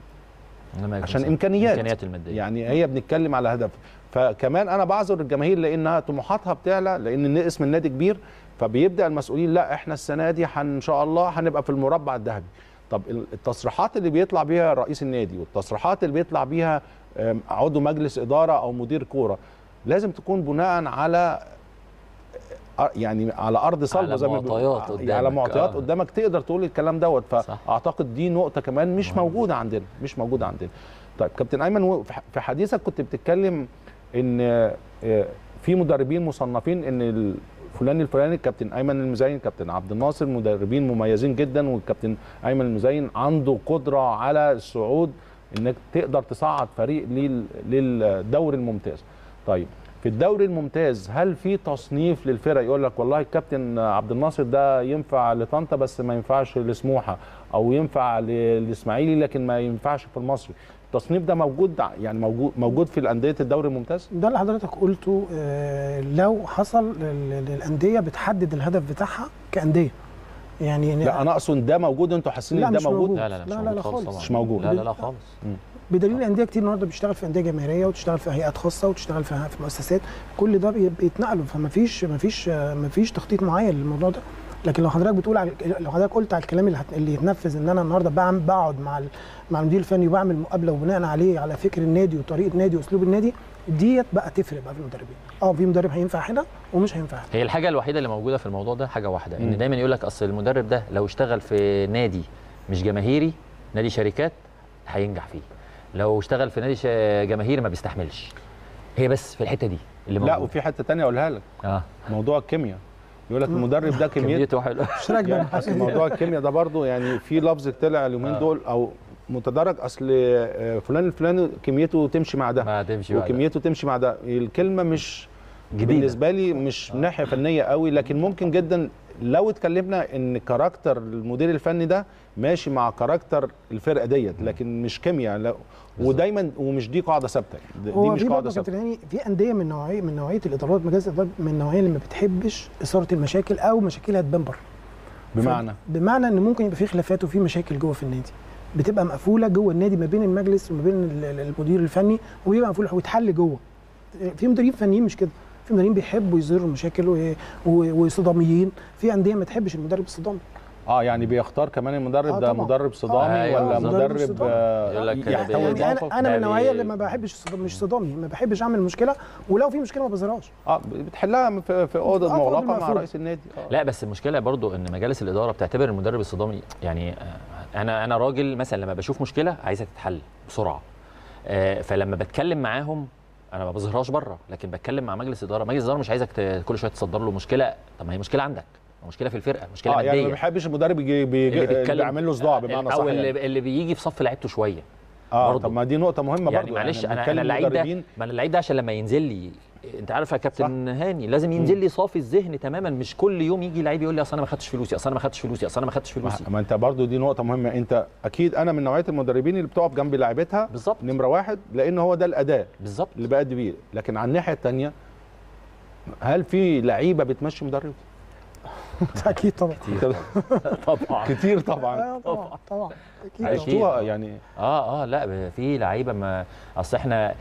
إنما عشان مثلاً امكانيات الامكانيات الماديه يعني هي بنتكلم على هدف فكمان انا بعذر الجماهير لانها طموحاتها بتعلى لان اسم النادي كبير فبيبدا المسؤولين لا احنا السنه دي حن ان شاء الله هنبقى في المربع الذهبي طب التصريحات اللي بيطلع بيها رئيس النادي والتصريحات اللي بيطلع بيها آم، عضو مجلس اداره او مدير كوره لازم تكون بناء على آه، يعني على ارض صلبه على زي ما بيقولوا. معطيات على قدامك، معطيات آه. قدامك تقدر تقول الكلام دوت صح. فاعتقد دي نقطه كمان مش موجوده عندنا مش موجوده عندنا طيب كابتن ايمن و- في ح- في حديثك كنت بتتكلم ان آه، في مدربين مصنفين ان ال- فلان الفلاني الكابتن ايمن المزين كابتن عبد الناصر مدربين مميزين جدا والكابتن ايمن المزين عنده قدره على الصعود انك تقدر تصعد فريق لل- للدوري الممتاز طيب في الدوري الممتاز هل في تصنيف للفرق يقول لك والله الكابتن عبد الناصر ده ينفع لطنطا بس ما ينفعش لسموحه او ينفع ل- للاسماعيلي لكن ما ينفعش في المصري التصنيف ده موجود ع- يعني موجود موجود في الانديه الدوري الممتاز ده اللي حضرتك قلته آه، لو حصل لل- للانديه بتحدد الهدف بتاعها كانديه يعني لا انا اقصد ده موجود انتوا حاسين لا، ان ده مش موجود موجود. لا لا لا مش لا، لا، موجود لا خالص خالص. طبعا مش موجود. لا لا لا خالص بدليل انديه كتير النهارده بتشتغل في انديه جماهيريه وتشتغل في هيئات خاصه وتشتغل في في مؤسسات كل ده بي- بيتنقلوا فما فيش ما فيش ما فيش تخطيط معين للموضوع ده لكن لو حضرتك بتقول على لو حضرتك قلت على الكلام اللي, هت... اللي يتنفذ ان انا النهارده بعمل بقعد مع ال... مع المدير الفني وبعمل مقابله وبناء عليه على فكر النادي وطريقه النادي واسلوب النادي ديت بقى تفرق بقى في المدربين اه في مدرب هينفع هنا ومش هينفع هنا هي الحاجه الوحيده اللي موجوده في الموضوع ده حاجه واحده مم. ان دايما يقول لك اصل المدرب ده لو اشتغل في نادي مش جماهيري نادي شركات هينجح فيه لو اشتغل في نادي ش- جماهيري ما بيستحملش هي بس في الحته دي اللي لا موجودة. وفي حته تانية اقولها لك اه موضوع الكيمياء يقول لك المدرب ده كميته كميته حلوه مش راكبه يعني اصل موضوع الكيمياء ده برضو يعني في لفظ طلع اليومين آه. دول او متدرج اصل آه، فلان الفلاني كميته تمشي مع ده ما تمشي بقى ده. وكميته تمشي مع ده الكلمه مش جديدة. بالنسبه لي مش من ناحيه فنيه قوي لكن ممكن جدا لو اتكلمنا ان كاركتر المدير الفني ده ماشي مع كاركتر الفرقه ديت لكن مش كيمياء لا ودايما ومش دي قاعده ثابته دي هو مش في قاعده برضه ثابته كابتن هاني في انديه من نوعيه من نوعيه الادارات مجالس الادارات من النوعيه اللي ما بتحبش اثاره المشاكل او مشاكلها تبان بره بمعنى بمعنى ان ممكن يبقى في خلافات وفي مشاكل جوه في النادي بتبقى مقفوله جوه النادي ما بين المجلس وما بين ال- ال- المدير الفني وبيبقى مقفوله ويتحل جوه في مديرين فنيين مش كده في مديرين بيحبوا يظهروا المشاكل و- و- وصداميين في انديه ما تحبش المدرب الصدامي اه يعني بيختار كمان المدرب آه ده طبعاً. مدرب صدامي أيوة ولا بالظبط. مدرب صدامي. آه، يقول لك كده يحتوي بي- يعني الموقف انا انا من ده النوعيه بي- اللي ما بحبش الصدام مش صدامي ما بحبش اعمل مشكله ولو في مشكله ما بظهرهاش اه بتحلها في في اوضه آه، في أوضة مغلقه مع مقفولة. رئيس النادي آه. لا بس المشكله برضو ان مجالس الاداره بتعتبر المدرب الصدامي يعني آه، انا انا راجل مثلا لما بشوف مشكله عايزها تتحل بسرعه آه، فلما بتكلم معاهم انا ما بظهرهاش بره لكن بتكلم مع مجلس اداره مجلس اداره مش عايزك ت- كل شويه تصدر له مشكله طب ما هي مشكله عندك مشكله في الفرقه مشكله اه ماديه يعني ما بيحبش المدرب يجي بيجي اللي بيتكلم بيعمل له صداع بمعنى صح او اللي, يعني. اللي بيجي في صف لعيبته شويه اه برضه. طب ما دي نقطه مهمه يعني برضه معلش انا بنتكلم انا اللعيب ده مدربين ما انا اللعيب ده عشان لما ينزل لي انت عارف يا كابتن هاني لازم ينزل لي صافي الذهن تماما مش كل يوم يجي لعيب يقول لي اصل انا ما خدتش فلوسي اصل انا ما خدتش فلوسي اصل انا ما خدتش فلوسي ما ما انت برضو دي نقطة مهمة انت اكيد انا من نوعية المدربين اللي بتقف جنب لاعبتها بالظبط نمرة واحد لان هو ده الاداء بالظبط اللي بأدي بيه لكن على الناحية التانية هل في لعيبة بتمشي مدرب؟ اكيد طبعا طبعا كتير طبعا آه، طبعا طبعا اكيد أكيد. طبعاً. شفتوها يعني اه اه لا في لعيبه ما اصل احنا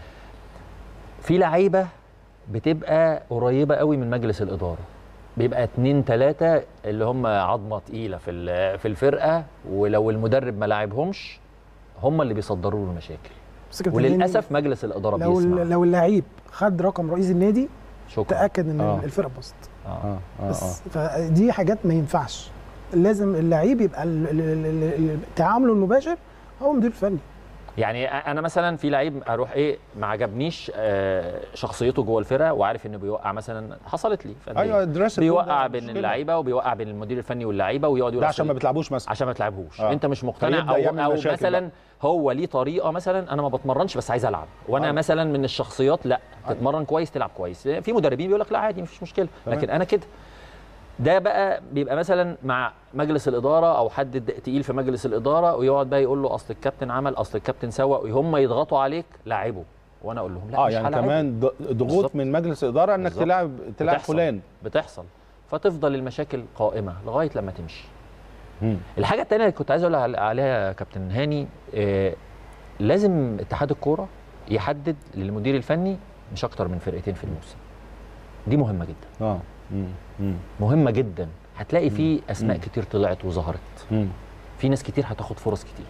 في لعيبه بتبقى قريبه قوي من مجلس الاداره بيبقى اتنين تلاته اللي هم عظمه تقيله في ال- في الفرقه ولو المدرب ما لاعبهمش هم اللي بيصدروا له المشاكل بس كابتن هاني، وللاسف مجلس الاداره لو بيسمع لو اللعيب خد رقم رئيس النادي شكرا تاكد ان آه. الفرقه باظت آه. اه اه اه بس فدي حاجات ما ينفعش لازم اللعيب يبقى ال- ال- ال- ال- تعامله المباشر هو مدير فني يعني انا مثلا في لعيب اروح ايه ما عجبنيش آه، شخصيته جوه الفرقه وعارف انه بيوقع مثلا حصلت لي في أندية. ايوه دراسة بيوقع مش بين كده. اللعيبه وبيوقع بين المدير الفني واللعيبه ويقعد يقول ده عشان أصل- ما بتلعبوش مثلا عشان ما تلعبهوش آه. انت مش مقتنع فيبدأ او, يعمل أو مشاكل مثلا بقى. هو ليه طريقه مثلا انا ما بتمرنش بس عايز العب وانا آه. مثلا من الشخصيات لا تتمرن كويس تلعب كويس في مدربين بيقول لك لا عادي مفيش مشكله تمام. لكن انا كده ده بقى بيبقى مثلا مع مجلس الاداره او حد د- تقيل في مجلس الاداره ويقعد بقى يقول له اصل الكابتن عمل اصل الكابتن سوى وهم يضغطوا عليك لعبه وانا اقول لهم لا اه مش يعني هلاعبه. كمان ض- ضغوط بالظبط. من مجلس الاداره انك بالظبط. تلعب تلعب بتحصل. فلان بتحصل فتفضل المشاكل قائمه لغايه لما تمشي مم. الحاجه الثانيه اللي كنت عايز اقول على- عليها يا كابتن هاني آه لازم اتحاد الكوره يحدد للمدير الفني مش اكتر من فرقتين في الموسم دي مهمه جدا اه مم. مم. مهمه جدا هتلاقي في اسماء مم. كتير طلعت وظهرت مم. في ناس كتير هتاخد فرص كتير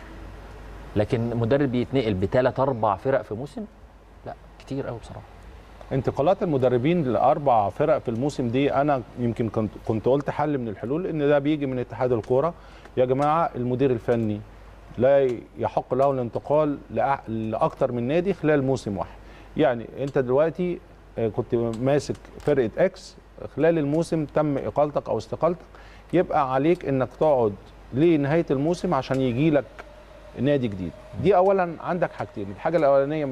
لكن مدرب بيتنقل بثلاث اربع فرق في موسم لا كتير قوي بصراحه انتقالات المدربين لاربع فرق في الموسم دي انا يمكن كنت كنت قلت حل من الحلول ان ده بيجي من اتحاد الكوره يا جماعه المدير الفني لا يحق له الانتقال لأ- لاكثر من نادي خلال موسم واحد يعني انت دلوقتي آه، كنت ماسك فرقه اكس خلال الموسم تم اقالتك او استقالتك يبقى عليك انك تقعد لنهايه الموسم عشان يجي لك نادي جديد دي اولا عندك حاجتين الحاجه الاولانيه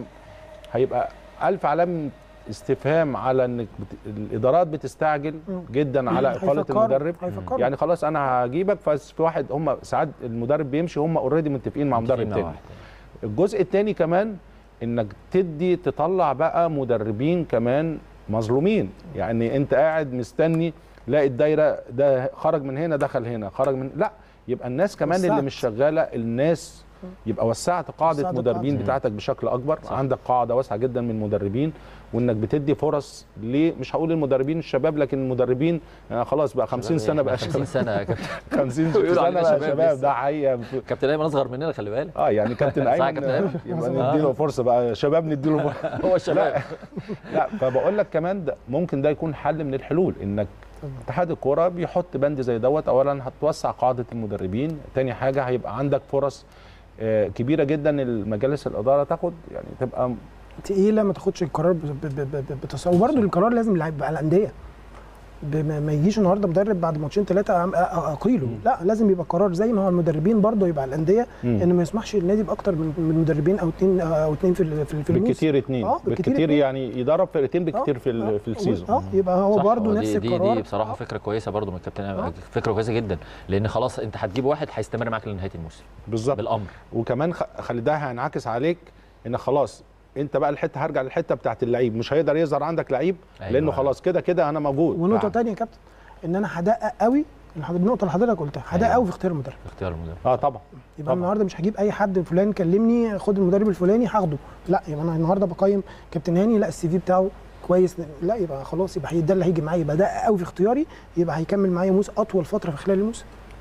هيبقى ألف علامة استفهام على انك بت... الادارات بتستعجل مم. جدا على اقاله هيفكروا- المدرب هيفكروا. يعني خلاص انا هجيبك بس في واحد هم ساعات المدرب بيمشي هم اوريدي متفقين مع مدرب متفقين مع تاني واحد. الجزء الثاني كمان انك تدي تطلع بقى مدربين كمان مظلومين يعني انت قاعد مستني لا الدايره ده خرج من هنا دخل هنا خرج من لا يبقى الناس كمان اللي وسعت. مش شغاله الناس يبقى وسعت قاعده وسعت مدربين القاعدة. بتاعتك بشكل اكبر صح. عندك قاعده واسعه جدا من المدربين وانك بتدي فرص ليه مش هقول المدربين الشباب لكن المدربين آه خلاص بقى 50 سنه بقى 50 شباب سنه يا كابتن 50 ويقولوا سنه علينا بقى شباب شباب لسه. ده حقيقه كابتن ايمن اصغر مننا خلي بالك اه يعني كابتن صح يا ايمن كابتن أيمن؟ يبقى آه. نديله فرصه بقى شباب نديله فرصه هو الشباب لا فبقول لك كمان ده ممكن ده يكون حل من الحلول انك اتحاد الكوره بيحط بند زي دوت اولا هتوسع قاعده المدربين تاني حاجه هيبقى عندك فرص آه، كبيره جدا المجالس الاداره تاخد يعني تبقى تقيله ما تاخدش القرار ب- ب- ب- ب- بتصور وبرده القرار لازم يلعب على الانديه ب- ما ما يجيش النهارده مدرب بعد ماتشين ثلاثه اقيله لا لازم يبقى قرار زي ما هو المدربين برضه يبقى على الانديه مم. ان ما يسمحش النادي باكتر من من مدربين او اثنين او اثنين في ال- في في الموسم بالكتير اتنين آه، بالكتير بالكتير اتنين. يعني يضرب فرقتين بالكتير آه، في ال- آه، في السيزون اه يبقى هو صح، برضه هو نفس دي, دي, القرار دي بصراحه آه. فكره كويسه برضو من الكابتن آه. فكره كويسه جدا لان خلاص انت هتجيب واحد هيستمر معاك لنهايه الموسم بالظبط بالامر وكمان خ- خلي ده هينعكس عليك ان خلاص انت بقى الحته هرجع للحته بتاعت اللعيب مش هيقدر يظهر عندك لعيب أيوة. لانه خلاص كده كده انا موجود ونقطه ف- ثانيه يا كابتن ان انا هدقق قوي الحض- النقطه اللي حضرتك قلتها هدقق أيوة. قوي في اختيار المدرب اختيار المدرب اه طبعا يبقى طبعا. النهارده مش هجيب اي حد فلان كلمني خد المدرب الفلاني هاخده لا يبقى انا النهارده بقيم كابتن هاني لا السي في بتاعه كويس لا يبقى خلاص يبقى هي- ده اللي هيجي معايا يبقى دقق قوي في اختياري يبقى هيكمل معايا موسم اطول فتره في خلال الموسم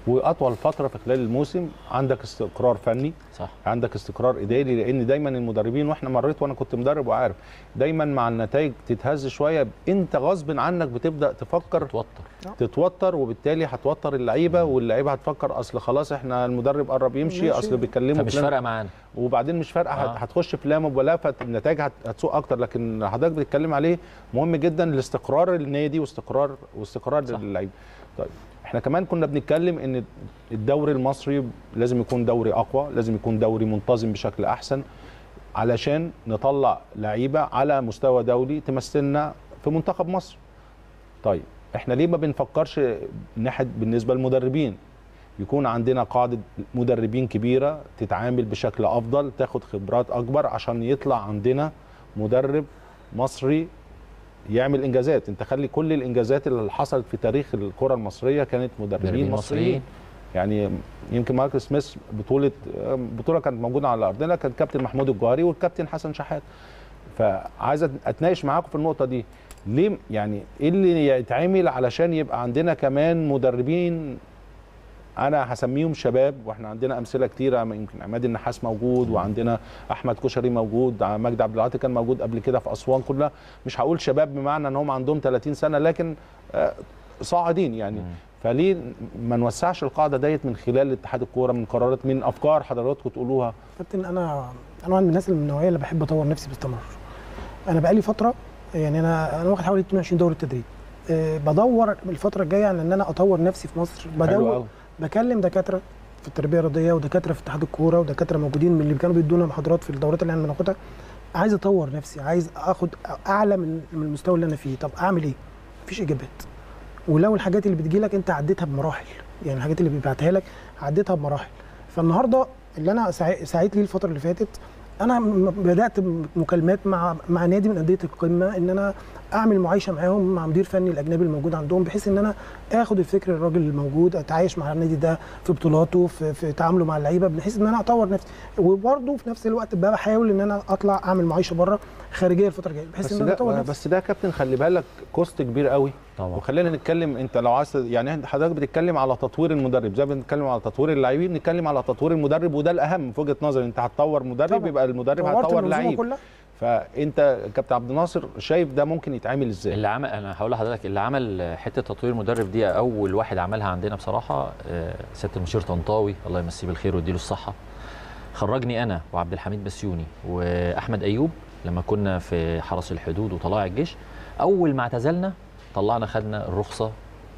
واطول فتره في خلال الموسم عندك استقرار فني صح عندك استقرار اداري لان دايما المدربين واحنا مريت وانا كنت مدرب وعارف دايما مع النتائج تتهز شويه انت غصب عنك بتبدا تفكر توتر تتوتر وبالتالي هتوتر اللعيبه واللعيبه هتفكر اصل خلاص احنا المدرب قرب يمشي ماشي. اصل بيكلموا فمش فلان فارقه معانا وبعدين مش فارقه آه. آه. هتخش في لا مبالاه فالنتائج هت- هتسوق اكتر لكن حضرتك بتتكلم عليه مهم جدا لاستقرار النادي واستقرار واستقرار صح. اللعيبه طيب احنا كمان كنا بنتكلم ان الدوري المصري لازم يكون دوري اقوى لازم يكون دوري منتظم بشكل احسن علشان نطلع لعيبه على مستوى دولي تمثلنا في منتخب مصر طيب احنا ليه ما بنفكرش ناحيه بالنسبه للمدربين يكون عندنا قاعده مدربين كبيره تتعامل بشكل افضل تاخد خبرات اكبر عشان يطلع عندنا مدرب مصري يعمل انجازات انت خلي كل الانجازات اللي حصلت في تاريخ الكره المصريه كانت مدربين مدربين مصريين مصريين. يعني يمكن مارك سميث بطوله بطوله كانت موجوده على ارضنا كان كابتن محمود الجوهري والكابتن حسن شحات فعايز اتناقش معاكم في النقطه دي ليه يعني ايه اللي يتعمل علشان يبقى عندنا كمان مدربين انا هسميهم شباب واحنا عندنا امثله كتيره يمكن عماد النحاس موجود وعندنا احمد كشري موجود مجدي عبد العاطي كان موجود قبل كده في اسوان كلها مش هقول شباب بمعنى ان هم عندهم 30 سنه لكن آه، صاعدين يعني فليه ما نوسعش القاعده ديت من خلال اتحاد الكوره من قرارات من افكار حضراتكم تقولوها كابتن انا انا واحد من الناس اللي من النوعيه اللي بحب اطور نفسي باستمرار انا بقالي فتره يعني انا انا واخد حوالي 22 دوره تدريب أه بدور الفتره الجايه على ان انا اطور نفسي في مصر حلو بدور أوي. بكلم دكاتره في التربيه الرياضيه ودكاتره في اتحاد الكوره ودكاتره موجودين من اللي كانوا بيدونا محاضرات في الدورات اللي احنا بناخدها عايز اطور نفسي عايز اخد اعلى من من المستوى اللي انا فيه طب اعمل ايه مفيش اجابات ولو الحاجات اللي بتجي لك انت عديتها بمراحل يعني الحاجات اللي بيبعتها لك عديتها بمراحل فالنهارده اللي انا سع- سعيت ليه الفتره اللي فاتت انا م- بدات مكالمات مع مع نادي من انديه القمه ان انا اعمل معايشه معاهم مع مدير فني الاجنبي الموجود عندهم بحيث ان انا اخد الفكر الراجل الموجود اتعايش مع النادي ده في بطولاته في, في تعامله مع اللعيبه بحيث ان انا اطور نفسي وبرضه في نفس الوقت بقى بحاول ان انا اطلع اعمل معايشه بره خارجيه الفتره الجايه بحيث بس ان انا اطور ده نفسي بس ده يا كابتن خلي بالك كوست كبير قوي طبعا وخلينا نتكلم انت لو عايز يعني إحنا- حضرتك بتتكلم على تطوير المدرب زي ما بنتكلم على تطوير اللاعبين نتكلم على تطوير المدرب وده الاهم في وجهه نظري انت هتطور مدرب طبعا. يبقى المدرب طورت هيطور المنظومة لعيب كلها فانت كابتن عبد الناصر شايف ده ممكن يتعمل ازاي اللي عمل انا هقول لحضرتك اللي عمل حته تطوير المدرب دي اول واحد عملها عندنا بصراحه آه، سياده المشير طنطاوي الله يمسيه بالخير ويديله الصحه خرجني انا وعبد الحميد بسيوني واحمد ايوب لما كنا في حرس الحدود وطلائع الجيش اول ما اعتزلنا طلعنا خدنا الرخصه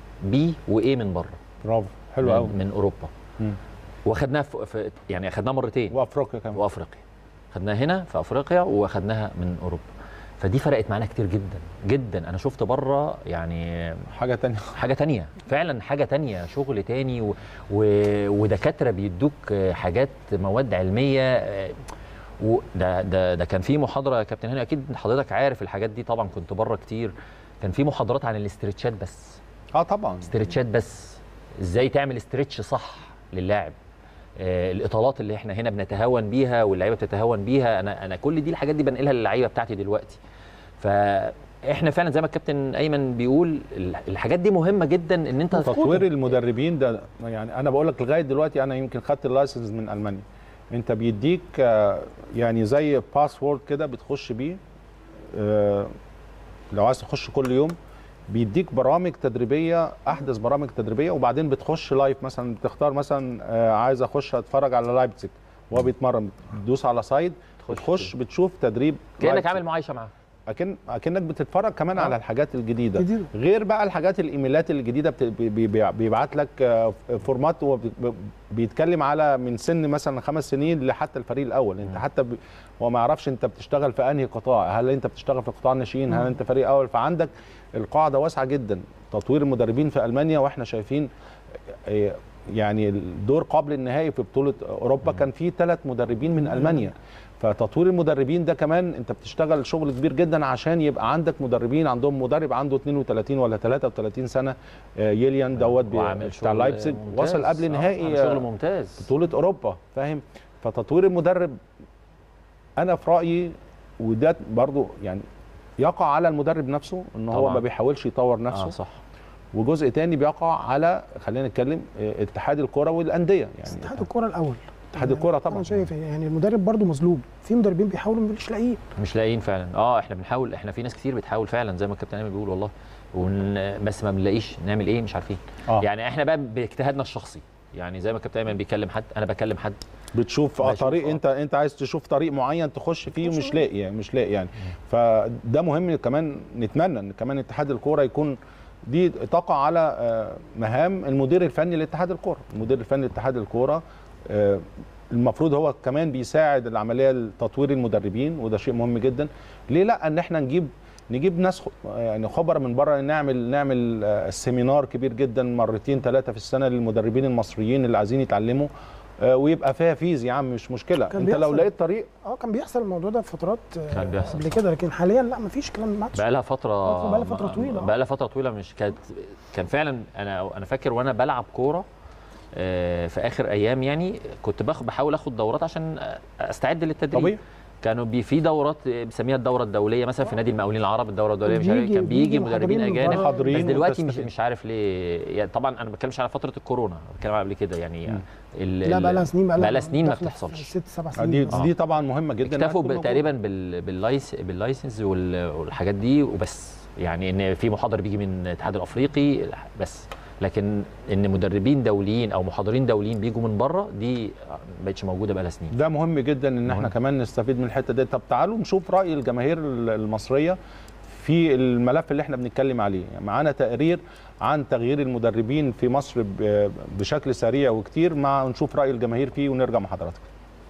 بي وايه من بره برافو حلو قوي من, من اوروبا مم. واخدناها في, في يعني اخدناها مرتين وافريقيا كمان وافريقيا خدناها هنا في افريقيا واخدناها من اوروبا فدي فرقت معانا كتير جدا جدا انا شفت بره يعني حاجه تانية حاجه تانية فعلا حاجه تانية شغل تاني و... و... ودكاتره بيدوك حاجات مواد علميه وده ده ده كان في محاضره يا كابتن هاني اكيد حضرتك عارف الحاجات دي طبعا كنت بره كتير كان في محاضرات عن الاسترتشات بس اه طبعا استرتشات بس ازاي تعمل استرتش صح للاعب آه، الاطالات اللي احنا هنا بنتهاون بيها واللعيبه بتتهاون بيها انا انا كل دي الحاجات دي بنقلها للعيبه بتاعتي دلوقتي فاحنا فعلا زي ما الكابتن ايمن بيقول ال- الحاجات دي مهمه جدا ان انت تطوير المدربين ده يعني انا بقول لك لغايه دلوقتي انا يمكن خدت اللايسنس من المانيا انت بيديك آه، يعني زي باسورد كده بتخش بيه آه، لو عايز تخش كل يوم بيديك برامج تدريبيه احدث برامج تدريبيه وبعدين بتخش لايف مثلا بتختار مثلا آه، عايز اخش اتفرج على لايبزيج وهو بيتمرن بتدوس على سايد بتخش بتشوف تدريب كانك لايبزيج. عامل معايشه معاه أكن أكنك بتتفرج كمان آه. على الحاجات الجديده جديدة. غير بقى الحاجات الايميلات الجديده بت- بي- بي- بيبعت لك آه، فورمات هو بي- بيتكلم على من سن مثلا خمس سنين لحتى الفريق الاول انت حتى ب... هو ما يعرفش انت بتشتغل في انهي قطاع هل انت بتشتغل في قطاع الناشئين هل انت فريق اول فعندك القاعده واسعه جدا تطوير المدربين في المانيا واحنا شايفين آه، يعني الدور قبل النهائي في بطوله اوروبا كان فيه ثلاث مدربين من المانيا فتطوير المدربين ده كمان انت بتشتغل شغل كبير جدا عشان يبقى عندك مدربين عندهم مدرب عنده 32 ولا 33 سنه آه، يليان دوت بي- وعامل بتاع شغل لايبزيج ممتاز. وصل قبل آه، نهائي عامل آه، شغل ممتاز بطوله اوروبا فاهم فتطوير المدرب انا في رايي وده برضو يعني يقع على المدرب نفسه ان هو طبعاً. ما بيحاولش يطور نفسه اه صح وجزء تاني بيقع على خلينا نتكلم آه، اتحاد الكره والانديه بس يعني اتحاد الكوره الاول اتحاد الكره طبعا انا شايف يعني المدرب برضو مظلوم في مدربين بيحاولوا مش لاقيين مش لاقيين فعلا اه احنا بنحاول احنا في ناس كتير بتحاول فعلا زي ما الكابتن ايمن بيقول والله ون... بس ما بنلاقيش نعمل ايه مش عارفين آه. يعني احنا بقى باجتهادنا الشخصي يعني زي ما الكابتن ايمن بيكلم حد انا بكلم حد بتشوف اه بشوف، طريق آه. انت انت عايز تشوف طريق معين تخش فيه ومش لاقي يعني مش لاقي يعني فده مهم كمان نتمنى ان كمان اتحاد الكوره يكون دي تقع على آه، مهام المدير الفني لاتحاد الكوره المدير الفني لاتحاد الكوره آه، المفروض هو كمان بيساعد العمليه لتطوير المدربين وده شيء مهم جدا ليه لا ان احنا نجيب نجيب ناس خ- يعني خبراء من بره نعمل نعمل آه، سيمينار كبير جدا مرتين ثلاثه في السنه للمدربين المصريين اللي عايزين يتعلموا آه، ويبقى فيها فيز يا عم مش مشكله كان انت لو بيحصل. لقيت طريق اه كان بيحصل الموضوع ده في فترات آه، كان بيحصل. قبل كده لكن حاليا لا مفيش كلام ما عادش بقى لها فتره آه، بقى لها فترة طويلة، آه. بقى لها فتره طويله مش كانت كان فعلا انا انا فاكر وانا بلعب كوره آه، في اخر ايام يعني كنت باخد بحاول اخد دورات عشان استعد للتدريب طبيعي كانوا بي في دورات آه، بنسميها الدوره الدوليه مثلا في نادي المقاولين العرب الدوره الدوليه مش عارف بيجي- كان بيجي بيجي مدربين محاضرين من اجانب بره. بس محاضرين دلوقتي مش وتستفيد. مش عارف ليه يعني طبعا انا ما بتكلمش على فتره الكورونا بتكلم قبل كده يعني مم. ال- لا ال- بقى لها سنين بقى لها سنين ما داخلة في بتحصلش ست سبع آه، سنين دي بس. دي طبعا مهمه جدا إنها اكتفوا تكون ب- موجودة. تقريبا بال- باللايس باللايسنس وال- والحاجات دي وبس يعني ان في محاضر بيجي من الاتحاد الافريقي بس لكن ان مدربين دوليين او محاضرين دوليين بيجوا من بره دي ما بقتش موجوده بقى لها سنين ده مهم جدا ان احنا مهم. كمان نستفيد من الحته دي طب تعالوا نشوف راي الجماهير المصريه في الملف اللي احنا بنتكلم عليه يعني معانا تقرير عن تغيير المدربين في مصر ب- بشكل سريع وكتير مع نشوف راي الجماهير فيه ونرجع مع حضراتكم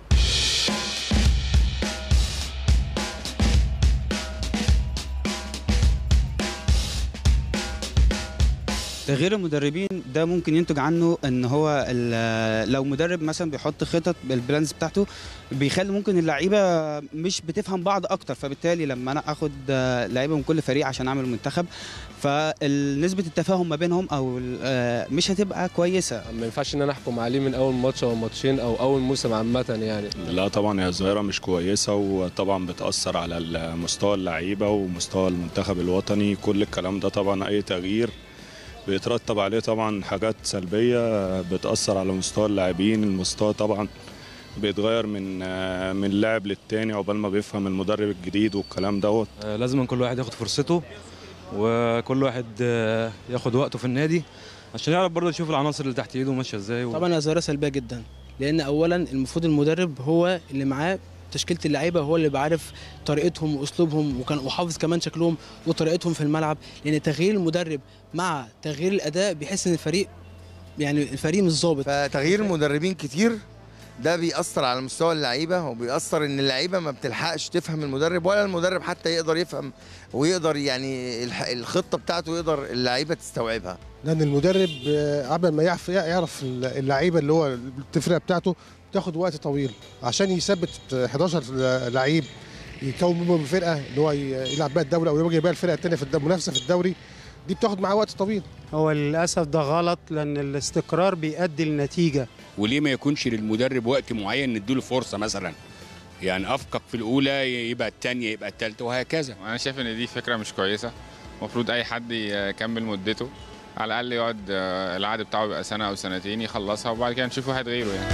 تغيير المدربين ده ممكن ينتج عنه ان هو ال- لو مدرب مثلا بيحط خطط بالبلانز بتاعته بيخلي ممكن اللعيبه مش بتفهم بعض اكتر فبالتالي لما انا اخد آه، لعيبه من كل فريق عشان اعمل منتخب فنسبه التفاهم ما بينهم او ال- آه، مش هتبقى كويسه ما ينفعش ان انا احكم عليه من اول ماتش او ماتشين او اول موسم عامه يعني لا طبعا هي ظاهرة مش كويسة وطبعا بتأثر على مستوى اللعيبة ومستوى المنتخب الوطني كل الكلام ده طبعا أي تغيير بيترتب عليه طبعا حاجات سلبية بتأثر على مستوى اللاعبين المستوى طبعا بيتغير من من لاعب للتاني عقبال ما بيفهم المدرب الجديد والكلام دوت آه، لازم كل واحد ياخد فرصته وكل واحد آه، ياخد وقته في النادي عشان يعرف برضه يشوف العناصر اللي تحت ايده ماشيه ازاي و... طبعا هي ظاهره سلبيه جدا لان اولا المفروض المدرب هو اللي معاه تشكيله اللعيبه هو اللي بعرف طريقتهم واسلوبهم وكان وحافظ كمان شكلهم وطريقتهم في الملعب لان تغيير المدرب مع تغيير الاداء بيحس ان الفريق يعني الفريق مش ظابط فتغيير المدربين كتير ده بيأثر على مستوى اللعيبة وبيأثر ان اللعيبة ما بتلحقش تفهم المدرب ولا المدرب حتى يقدر يفهم ويقدر يعني الح- الخطة بتاعته يقدر اللعيبة تستوعبها لان المدرب آه، قبل ما يعرف يعرف اللعيبه اللي هو الفرقه بتاعته بتاخد وقت طويل عشان يثبت 11 لعيب يكون منهم الفرقه اللي هو ي- يلعب بيها الدوري او يواجه بيها الفرقه الثانيه في المنافسه في الدوري دي بتاخد معاه وقت طويل هو للأسف ده غلط لأن الاستقرار بيؤدي لنتيجة وليه ما يكونش للمدرب وقت معين نديله فرصه مثلا يعني افقك في الاولى يبقى الثانيه يبقى الثالثه وهكذا انا شايف ان دي فكره مش كويسه المفروض اي حد يكمل مدته على الاقل يقعد آه، العقد بتاعه يبقى سنه او سنتين يخلصها وبعد كده نشوف واحد غيره يعني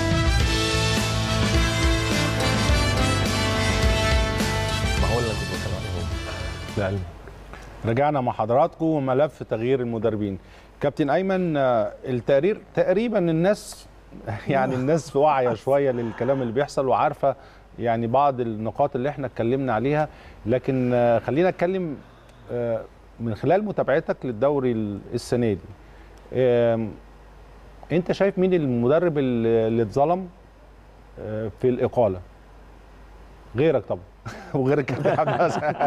ما هو اللي كنت بتكلم عليه لا رجعنا مع حضراتكم وملف تغيير المدربين كابتن ايمن آه، التقرير تقريبا الناس يعني الناس واعيه شويه للكلام اللي بيحصل وعارفه يعني بعض النقاط اللي احنا اتكلمنا عليها لكن آه، خلينا اتكلم آه، من خلال متابعتك للدوري ال- السنه دي آم، انت شايف مين المدرب اللي اللي اتظلم آه، في الاقاله غيرك طبعا وغير الكابتن عبد الحسن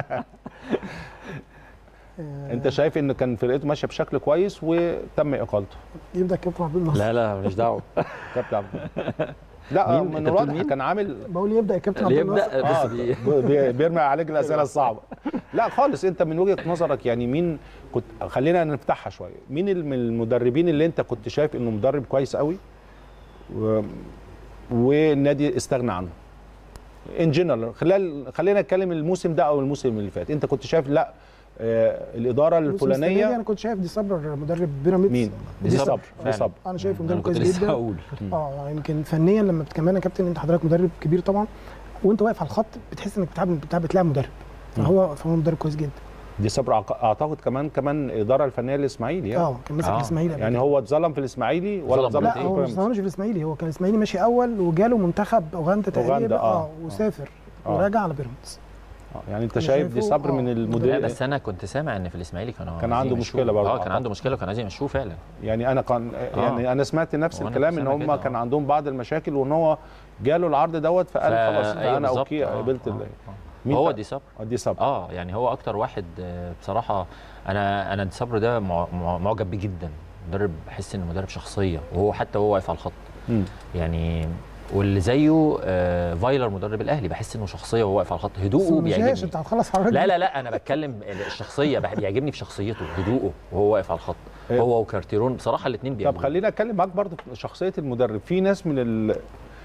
انت شايف ان كان فرقته ماشيه بشكل كويس وتم اقالته يبدا كابتن عبد الناصر لا لا ماليش دعوه كابتن عبد لا مين؟ من أنت بتقول الواضح مين؟ كان عامل بقول يبدا يا كابتن عبد اللي الناصر يبدا اه بس دي بي- بيرمي عليك الاسئله الصعبه لا خالص انت من وجهه نظرك يعني مين كنت خلينا نفتحها شويه مين الم- المدربين اللي انت كنت شايف انه مدرب كويس قوي و... والنادي استغنى عنه ان جنرال خلال خلينا نتكلم الموسم ده او الموسم اللي فات انت كنت شايف لا آه الاداره بص، السنة دي الفلانيه انا كنت شايف دي صبر مدرب بيراميدز مين؟ دي دي صبر صبر دي صبر انا شايفه أنا مدرب كنت كويس لسه جدا هقول. اه يعني يمكن فنيا لما كمان يا كابتن انت حضرتك مدرب كبير طبعا وانت واقف على الخط بتحس انك بتلعب بتلعب, بتلعب مدرب فهو فهو مدرب كويس جدا دي صبر أعق- اعتقد كمان كمان الاداره الفنيه للاسماعيلي يعني اه كان ماسك الاسماعيلي قبل يعني كده. هو اتظلم في الاسماعيلي ولا اتظلم لا في هو مش بيراميدز؟ ظلمش في الاسماعيلي هو كان الاسماعيلي ماشي اول وجاله منتخب اوغندا تقريبا أوغندا، آه. وسافر آه. ورجع على بيراميدز آه، يعني انت أنا شايف دي شايفه، صبر آه. من لا المدير بس انا كنت سامع ان في الاسماعيلي كانوا كان عايزين عنده يمشوه. مشكلة برضه اه كان أعتقد. عنده مشكله وكان عايز يمشوه فعلا يعني انا كان يعني انا سمعت نفس وأنا الكلام كنت ان سامع هم كده، كان آه. عندهم بعض المشاكل وان هو جاله العرض دوت فقال فا- خلاص أيوة انا بالظبط، اوكي آه، قبلت آه، ال- آه. مين هو بقى؟ دي صبر آه، دي صبر اه يعني هو اكتر واحد آه، بصراحه انا انا دي صبر ده مع- مع- معجب بيه جدا مدرب بحس انه مدرب شخصيه وهو حتى وهو واقف على الخط مم. يعني واللي زيه آه فايلر مدرب الاهلي بحس انه شخصيه وهو واقف على الخط بس هدوءه ما بيعجبني مشاش انت هتخلص على الراجل لا لا لا انا بتكلم الشخصيه بح- بيعجبني في شخصيته هدوءه وهو واقف على الخط إيه. هو وكارتيرون بصراحه الاثنين طب بيعجبوني خلينا اتكلم معاك برضه في شخصيه المدرب في ناس من ال...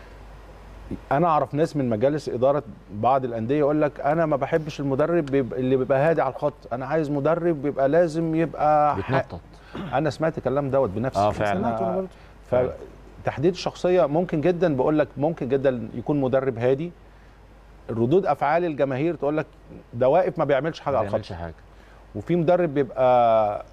انا اعرف ناس من مجالس اداره بعض الانديه يقول لك انا ما بحبش المدرب بيبقى اللي بيبقى هادي على الخط انا عايز مدرب بيبقى لازم يبقى ح- بيتنطط انا سمعت الكلام دوت بنفسي اه فعلا سمعته أنا برضه. فتحديد الشخصيه ممكن جدا بقول لك ممكن جدا يكون مدرب هادي ردود افعال الجماهير تقول لك ده واقف ما بيعملش حاجه ما على الخط بيعملش حاجه وفي مدرب بيبقى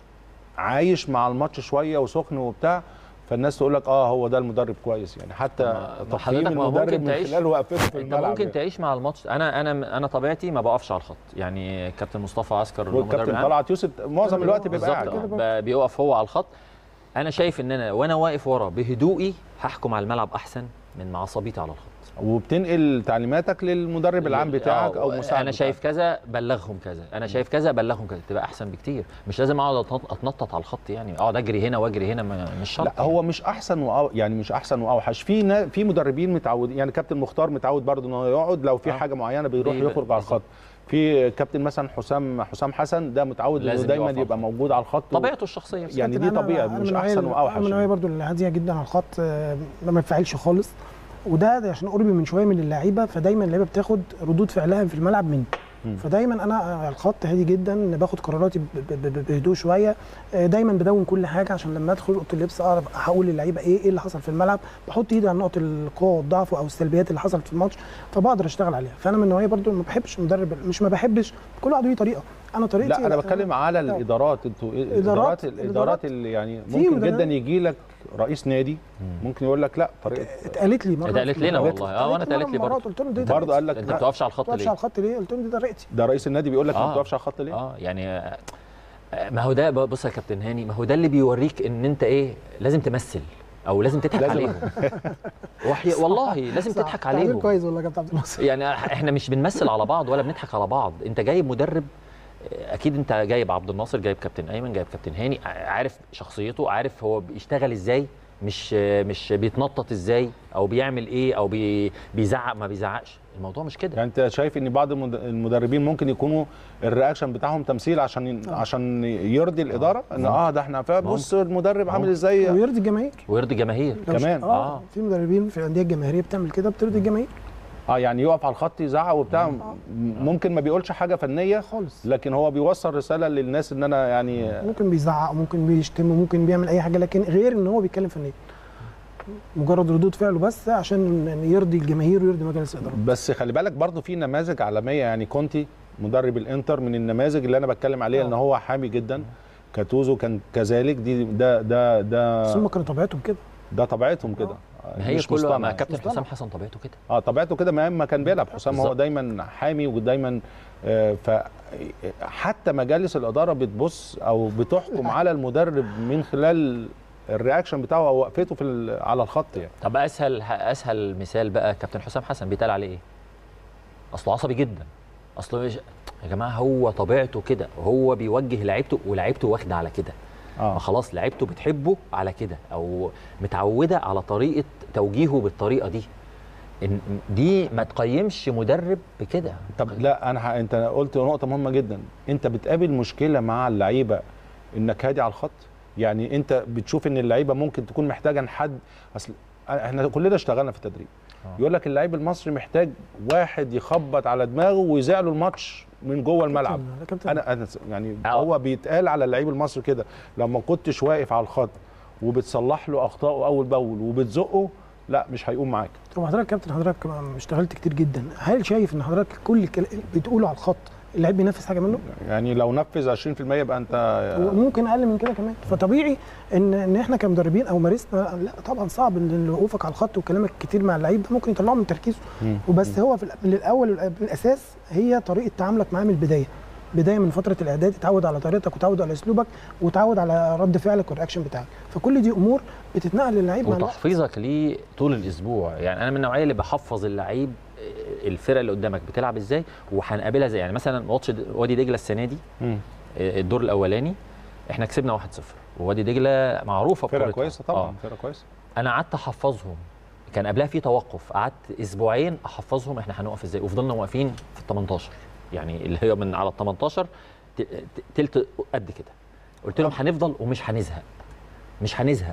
عايش مع الماتش شويه وسخن وبتاع فالناس تقول لك اه هو ده المدرب كويس يعني حتى ما تقييم حضرتك ما المدرب ممكن من تعيش خلال وقفته في انت الملعب ممكن يعني. تعيش مع الماتش انا انا انا طبيعتي ما بقفش على الخط يعني كابتن مصطفى عسكر اللي هو المدرب والكابتن العام طلعت يوسف معظم الوقت بيبقى قاعد بالظبط يعني. آه، ب- بيقف هو على الخط انا شايف ان انا وانا واقف ورا بهدوئي هحكم على الملعب احسن من عصبيتي على الخط وبتنقل تعليماتك للمدرب العام بتاعك آه، او مساعد انا شايف كذا بلغهم كذا انا شايف كذا بلغهم كذا تبقى احسن بكتير مش لازم اقعد أتنط- اتنطط على الخط يعني اقعد اجري هنا واجري هنا ما- مش شرط لا هو مش احسن وأو يعني مش احسن واوحش في نا في مدربين متعودين يعني كابتن مختار متعود برضه انه يقعد لو في آه. حاجه معينه بيروح بي- يخرج على الخط في كابتن مثلا حسام حسام حسن ده متعود انه لازم دايما يقف على يبقى موجود على الخط و- طبيعته الشخصيه يعني كابتن دي أنا- طبيعه أنا مش من احسن النوعية- واوحش انا من النوعيه يعني. برضو اللي هاديه جدا على الخط آه، ما بنفعلش خالص وده ده عشان قربي من شويه من اللعيبه فدايما اللعيبه بتاخد ردود فعلها في الملعب مني مم. فدايما انا على الخط هادي جدا باخد قراراتي ب- ب- ب- بهدوء شويه آه، دايما بدون كل حاجه عشان لما ادخل اوضه اللبس اعرف هقول للعيبه ايه ايه اللي حصل في الملعب بحط ايدي على نقط القوه والضعف او السلبيات اللي حصلت في الماتش فبقدر اشتغل عليها فانا من النوعيه برضو ما بحبش مدرب مش ما بحبش كل واحد ليه طريقه انا طريقتي لا انا بتكلم على الادارات انتوا إيه الادارات الادارات اللي يعني ممكن مدرب- جدا يجي لك رئيس نادي ممكن يقول لك لا طريقه اتقالت لي مره اتقالت لنا والله اه وانا اتقالت لي برضه قلت لهم دي برضه قال لك انت لا. ما بتقفش على الخط ما تقفش ليه؟ على الخط ليه؟ قلت لهم دي طريقتي ده رئيس النادي بيقول لك ما آه. بتقفش على الخط ليه اه يعني آه، ما هو ده بص يا كابتن هاني ما هو ده اللي بيوريك ان انت ايه لازم تمثل او لازم تضحك لازم. عليهم وحي... والله لازم صح. تضحك تعبير عليهم كويس والله يا كابتن عبد الناصر يعني احنا مش بنمثل على بعض ولا بنضحك على بعض انت جايب مدرب اكيد انت جايب عبد الناصر جايب كابتن ايمن جايب كابتن هاني عارف شخصيته عارف هو بيشتغل ازاي مش مش بيتنطط ازاي او بيعمل ايه او بي بيزعق ما بيزعقش الموضوع مش كده يعني انت شايف ان بعض المد- المدربين ممكن يكونوا الرياكشن بتاعهم تمثيل عشان ي- عشان يرضي الاداره ان اه ده احنا فا- بص المدرب عامل ازاي ويرضي الجماهير ويرضي الجماهير لو ش- كمان. اه في مدربين في الانديه الجماهيريه بتعمل كده بترضي الجماهير اه يعني يقف على الخط يزعق وبتاع ممكن ما بيقولش حاجه فنيه خالص لكن هو بيوصل رساله للناس ان انا يعني ممكن بيزعق ممكن بيشتم ممكن بيعمل اي حاجه لكن غير ان هو بيتكلم فنيا مجرد ردود فعله بس عشان يرضي الجماهير ويرضي مجلس الاداره بس خلي بالك برضو في نماذج عالميه يعني كونتي مدرب الانتر من النماذج اللي انا بتكلم عليها ان هو حامي جدا كاتوزو كان كذلك دي ده ده ده بس هم كانوا طبيعتهم كده ده طبيعتهم كده ما هي مش كله مصطنع. مع كابتن مصطنع. حسام حسن طبيعته كده اه طبيعته كده ما ما كان بيلعب حسام هو بالظبط. دايما حامي ودايما آه ف حتى مجالس الاداره بتبص او بتحكم على المدرب من خلال الرياكشن بتاعه او وقفته في ال- على الخط يعني طب اسهل اسهل مثال بقى كابتن حسام حسن بيتقال عليه ايه؟ اصله عصبي جدا اصله مش يا جماعه هو طبيعته كده هو بيوجه لعيبته ولاعيبته واخده على كده آه. ما خلاص لعيبته بتحبه على كده او متعوده على طريقه توجيهه بالطريقه دي إن دي ما تقيمش مدرب بكده طب لا انا ح- انت قلت نقطه مهمه جدا انت بتقابل مشكله مع اللعيبه انك هادي على الخط يعني انت بتشوف ان اللعيبه ممكن تكون محتاجه إن حد اصل احنا كلنا اشتغلنا في التدريب يقول لك اللعيب المصري محتاج واحد يخبط على دماغه ويذيع له الماتش من جوه الملعب يا كابتن. انا انا يعني هو بيتقال على اللعيب المصري كده لما كنتش واقف على الخط وبتصلح له اخطائه اول باول وبتزقه لا مش هيقوم معاك طب حضرتك يا كابتن حضرتك اشتغلت كتير جدا هل شايف ان حضرتك كل الكلام اللي بتقوله على الخط اللعيب بينفذ حاجه منه يعني لو نفذ 20% يبقى انت وممكن اقل من كده كمان فطبيعي ان ان احنا كمدربين او مارسنا لا طبعا صعب ان وقوفك على الخط وكلامك كتير مع اللعيب ده ممكن يطلعه من تركيزه مم. وبس هو في الأ- من الاول والأ- بالاساس هي طريقه تعاملك معاه من البدايه بدايه من فتره الاعداد اتعود على طريقتك وتعود على اسلوبك وتعود على رد فعلك والرياكشن بتاعك فكل دي امور بتتنقل للعيب مع الوقت وتحفيظك ليه طول الاسبوع يعني انا من النوعيه اللي بحفظ اللعيب الفرقه اللي قدامك بتلعب ازاي وهنقابلها زي يعني مثلا ماتش د- وادي دجله السنه دي مم. الدور الاولاني احنا كسبنا 1-0 ووادي دجله معروفه فرقه بقدرتها. كويسه طبعا آه. فرقه كويسه انا قعدت احفظهم كان قبلها في توقف قعدت اسبوعين احفظهم احنا هنقف ازاي وفضلنا واقفين في ال 18 يعني اللي هي من على ال 18 ت- ت- تلت قد كده قلت لهم هنفضل ومش هنزهق مش هنزهق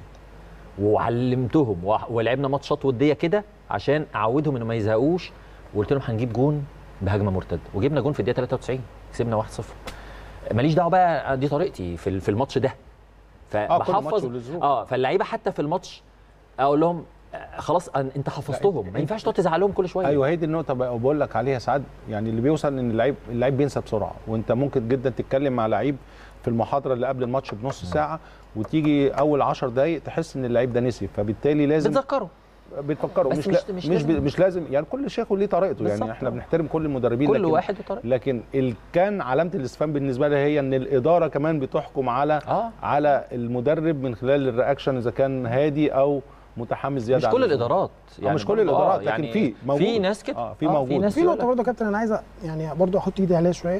وعلمتهم وع- ولعبنا ماتشات وديه كده عشان اعودهم انه ما يزهقوش وقلت لهم هنجيب جون بهجمه مرتده وجبنا جون في الدقيقه 93 كسبنا 1-0 ماليش دعوه بقى دي طريقتي في ال- في الماتش ده كل ماتش فبحفظ وللظروف. اه فاللعيبه حتى في الماتش اقول لهم آه، خلاص أن- انت حفظتهم ما ينفعش تقعد تزعلهم كل شويه ايوه هي دي النقطه بقى بقول لك عليها ساعات يعني اللي بيوصل ان اللعيب اللعيب بينسى بسرعه وانت ممكن جدا تتكلم مع لعيب في المحاضره اللي قبل الماتش بنص ساعه وتيجي اول 10 دقائق تحس ان اللعيب ده نسي فبالتالي لازم بتذكره بتفكره بس مش مش- لا مش مش, لازم- مش, مش لازم يعني كل شيخ وليه طريقته بالظبط. يعني احنا بنحترم كل المدربين كل لكن واحد وطريقته. لكن ال- كان علامه الاستفهام بالنسبه لي هي ان الاداره كمان بتحكم على آه. على المدرب من خلال الرياكشن اذا كان هادي او متحمس زياده مش عن كل اللزوم. الادارات آه، مش كل برضه الادارات آه، لكن يعني في موجود في ناس كده اه في موجود ناس في يقول نقطه برضه يا كابتن انا عايز يعني برضه احط ايدي عليها شويه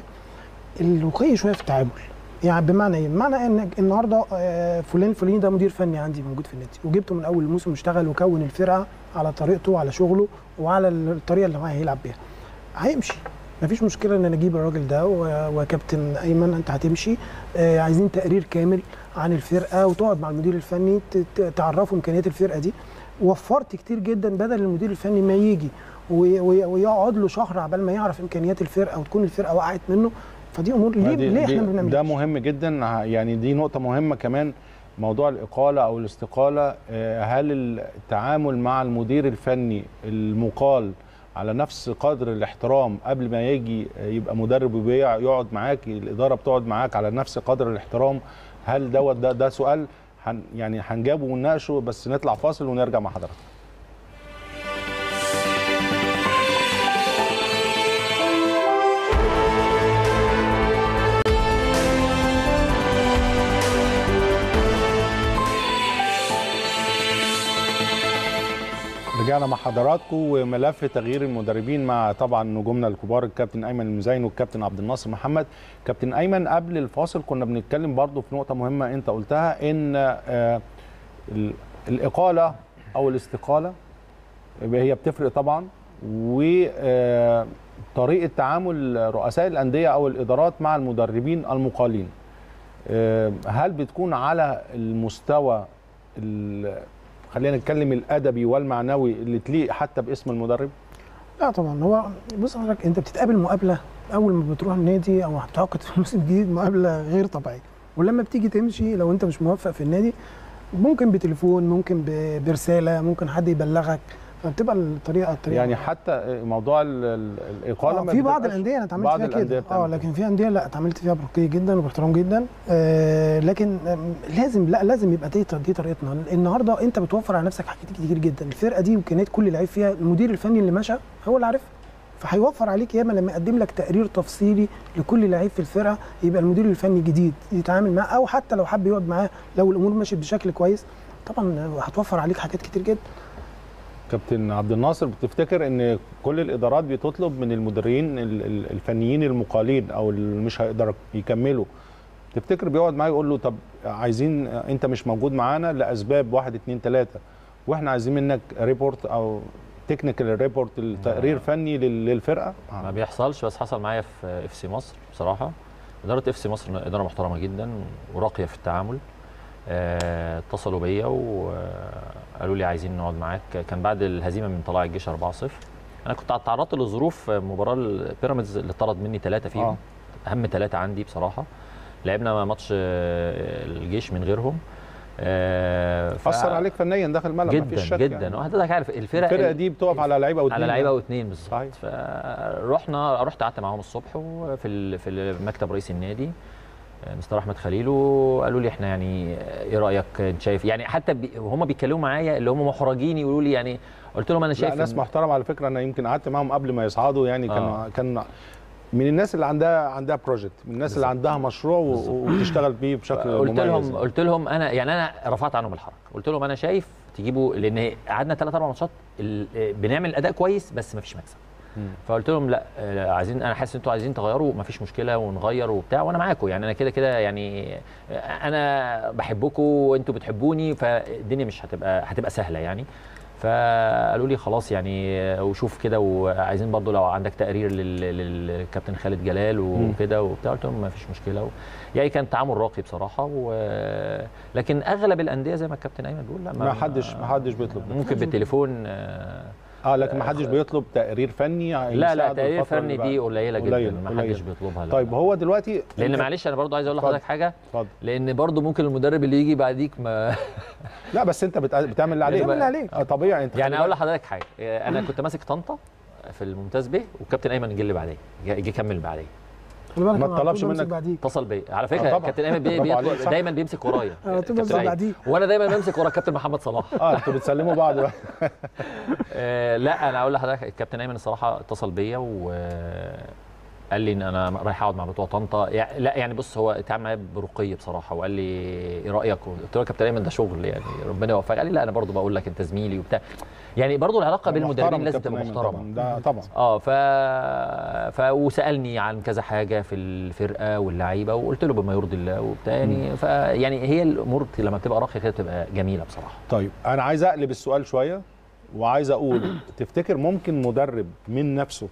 الرقي شويه في التعامل يعني بمعنى ايه؟ بمعنى ان النهارده آه، فلان فلاني ده مدير فني عندي موجود في النادي وجبته من اول الموسم اشتغل وكون الفرقه على طريقته وعلى شغله وعلى الطريقه اللي هو هيلعب بيها هيمشي مفيش مشكله ان انا اجيب الراجل ده و- وكابتن ايمن انت هتمشي آه، عايزين تقرير كامل عن الفرقه وتقعد مع المدير الفني ت- ت- تعرفه امكانيات الفرقه دي وفرت كتير جدا بدل المدير الفني ما يجي وي- وي- ويقعد له شهر عبال ما يعرف امكانيات الفرقه وتكون الفرقه وقعت منه فدي امور ليه, دي ليه احنا دي ما بنعملش ده مهم جدا ه- يعني دي نقطة مهمة كمان موضوع الإقالة أو الاستقالة آه، هل التعامل مع المدير الفني المقال على نفس قدر الاحترام قبل ما يجي آه، يبقى مدرب ويقعد معاك الإدارة بتقعد معاك على نفس قدر الاحترام هل دوت ده ده سؤال هن يعني هنجاوبه ونناقشه بس نطلع فاصل ونرجع مع حضرتك رجعنا مع حضراتكم وملف تغيير المدربين مع طبعا نجومنا الكبار الكابتن ايمن المزين والكابتن عبد الناصر محمد كابتن ايمن قبل الفاصل كنا بنتكلم برضو في نقطه مهمه انت قلتها ان آه، ال- الاقاله او الاستقاله هي بتفرق طبعا وطريقه تعامل رؤساء الانديه او الادارات مع المدربين المقالين آه، هل بتكون على المستوى ال- خلينا نتكلم الادبي والمعنوي اللي تليق حتى باسم المدرب لا طبعا هو بص حضرتك انت بتتقابل مقابله اول ما بتروح النادي او هتتعاقد في الموسم الجديد مقابله غير طبيعيه ولما بتيجي تمشي لو انت مش موفق في النادي ممكن بتليفون ممكن ب- برساله ممكن حد يبلغك فبتبقى الطريقه الطريقه يعني حتى موضوع ال- ال- الاقاله آه ما في بعض بتبقاش- الانديه انا اتعاملت بعض فيها الأندية كده اه بتعمل لكن في انديه لا اتعاملت فيها برقي جدا وباحترام جدا آه لكن آم، لازم لا لازم يبقى دي دي طريقتنا النهارده انت بتوفر على نفسك حاجات كتير جدا الفرقه دي امكانيات كل لعيب فيها المدير الفني اللي مشى هو اللي عارفها فهيوفر عليك ياما لما يقدم لك تقرير تفصيلي لكل لعيب في الفرقه يبقى المدير الفني جديد يتعامل معاه او حتى لو حب يقعد معاه لو الامور مشيت بشكل كويس طبعا هتوفر عليك حاجات كتير جدا كابتن عبد الناصر بتفتكر ان كل الادارات بتطلب من المدربين ال- ال- الفنيين المقالين او اللي مش هيقدروا يكملوا تفتكر بيقعد معاه يقول له طب عايزين انت مش موجود معانا لاسباب واحد اتنين تلاته واحنا عايزين منك ريبورت او تكنيكال ريبورت تقرير فني لل- للفرقه ما بيحصلش بس حصل معايا في اف سي مصر بصراحه اداره اف سي مصر اداره محترمه جدا وراقيه في التعامل آه، اتصلوا بيا وقالوا لي عايزين نقعد معاك كان بعد الهزيمه من طلائع الجيش 4-0 انا كنت تعرضت لظروف مباراه البيراميدز اللي طرد مني ثلاثه فيهم آه. اهم ثلاثه عندي بصراحه لعبنا ماتش آه، الجيش من غيرهم آه، ف- اثر عليك فنيا داخل الملعب جدا مفيش شك جدا يعني. وحضرتك عارف الفرق الفرقه دي بتقف على لعيبه او على لعيبه واثنين بالظبط فرحنا رحت قعدت معاهم الصبح وفي ال- في مكتب رئيس النادي آه، مستر احمد خليل وقالوا لي احنا يعني آه، ايه رايك انت شايف يعني حتى بي هم بيتكلموا معايا اللي هم محرجين يقولوا لي يعني قلت لهم انا لا شايف ناس إن- محترمه على فكره انا يمكن قعدت معاهم قبل ما يصعدوا يعني كان آه. كان من الناس اللي عندها عندها بروجكت من الناس اللي عندها مشروع و- وبتشتغل بيه بشكل قلت مميز لهم يعني. قلت لهم انا يعني انا رفعت عنهم الحركه قلت لهم انا شايف تجيبوا لان قعدنا ثلاث اربع ماتشات ال- بنعمل اداء كويس بس ما فيش مكسب فقلت لهم لا آه، عايزين انا حاسس ان انتوا عايزين تغيروا ما فيش مشكله ونغير وبتاع وانا معاكم يعني انا كده كده يعني آه، انا بحبكم وانتوا بتحبوني فالدنيا مش هتبقى هتبقى سهله يعني فقالوا لي خلاص يعني آه، وشوف كده وعايزين برضو لو عندك تقرير لل- للكابتن خالد جلال مم. وكده وبتاع قلت لهم ما فيش مشكله و... يعني كان تعامل راقي بصراحه و... لكن اغلب الانديه زي ما الكابتن ايمن بيقول لا ما حدش ما حدش بيطلب ده. ممكن بالتليفون آه، اه لكن ما حدش بيطلب تقرير فني لا لا يساعده تقرير الفترة فني اللي دي بعد. قليله جدا قليل- ما قليل. حدش بيطلبها لا طيب هو دلوقتي لان أنت- معلش انا برضو عايز اقول اتفضل. لحضرتك حاجه اتفضل. لان برضو ممكن المدرب اللي يجي بعديك ما لا بس انت بت- بتعمل اللي عليك بتعمل اللي عليك. اه طبيعي انت يعني خلي اقول بالك. لحضرتك حاجه آه، انا كنت ماسك طنطا في الممتاز به والكابتن ايمن جه اللي بعديه جه جه كمل بعديه خلي بالك ما أنا على طلبش طول بمسك منك- بعديك اتصل بيا على آه فكره طبعا. كابتن ايمن بي برافو بي عليك، صح. دايما بيمسك ورايا على طول كابتن بمسك أيمن. بعديك وانا دايما بمسك ورا كابتن محمد صلاح اه انتوا بتسلموا بعض بقى آه، لا انا اقول لحضرتك الكابتن ايمن الصراحه اتصل بيا و قال لي ان انا رايح اقعد مع بتوع طنطا يعني لا يعني بص هو اتعامل معايا برقي بصراحه وقال لي ايه رايك قلت له يا كابتن ايمن ده شغل يعني ربنا يوفقك قال لي لا انا برضو بقول لك انت زميلي وبتاع يعني برضو العلاقه بين محترم المدربين لازم الكابتن تبقى أيمن محترمه طبعاً، ده طبعا اه ف... ف وسالني عن كذا حاجه في الفرقه واللعيبه وقلت له بما يرضي الله وبتاع يعني ف يعني هي الامور لما بتبقى راقيه كده بتبقى جميله بصراحه طيب انا عايز اقلب السؤال شويه وعايز اقول تفتكر ممكن مدرب من نفسه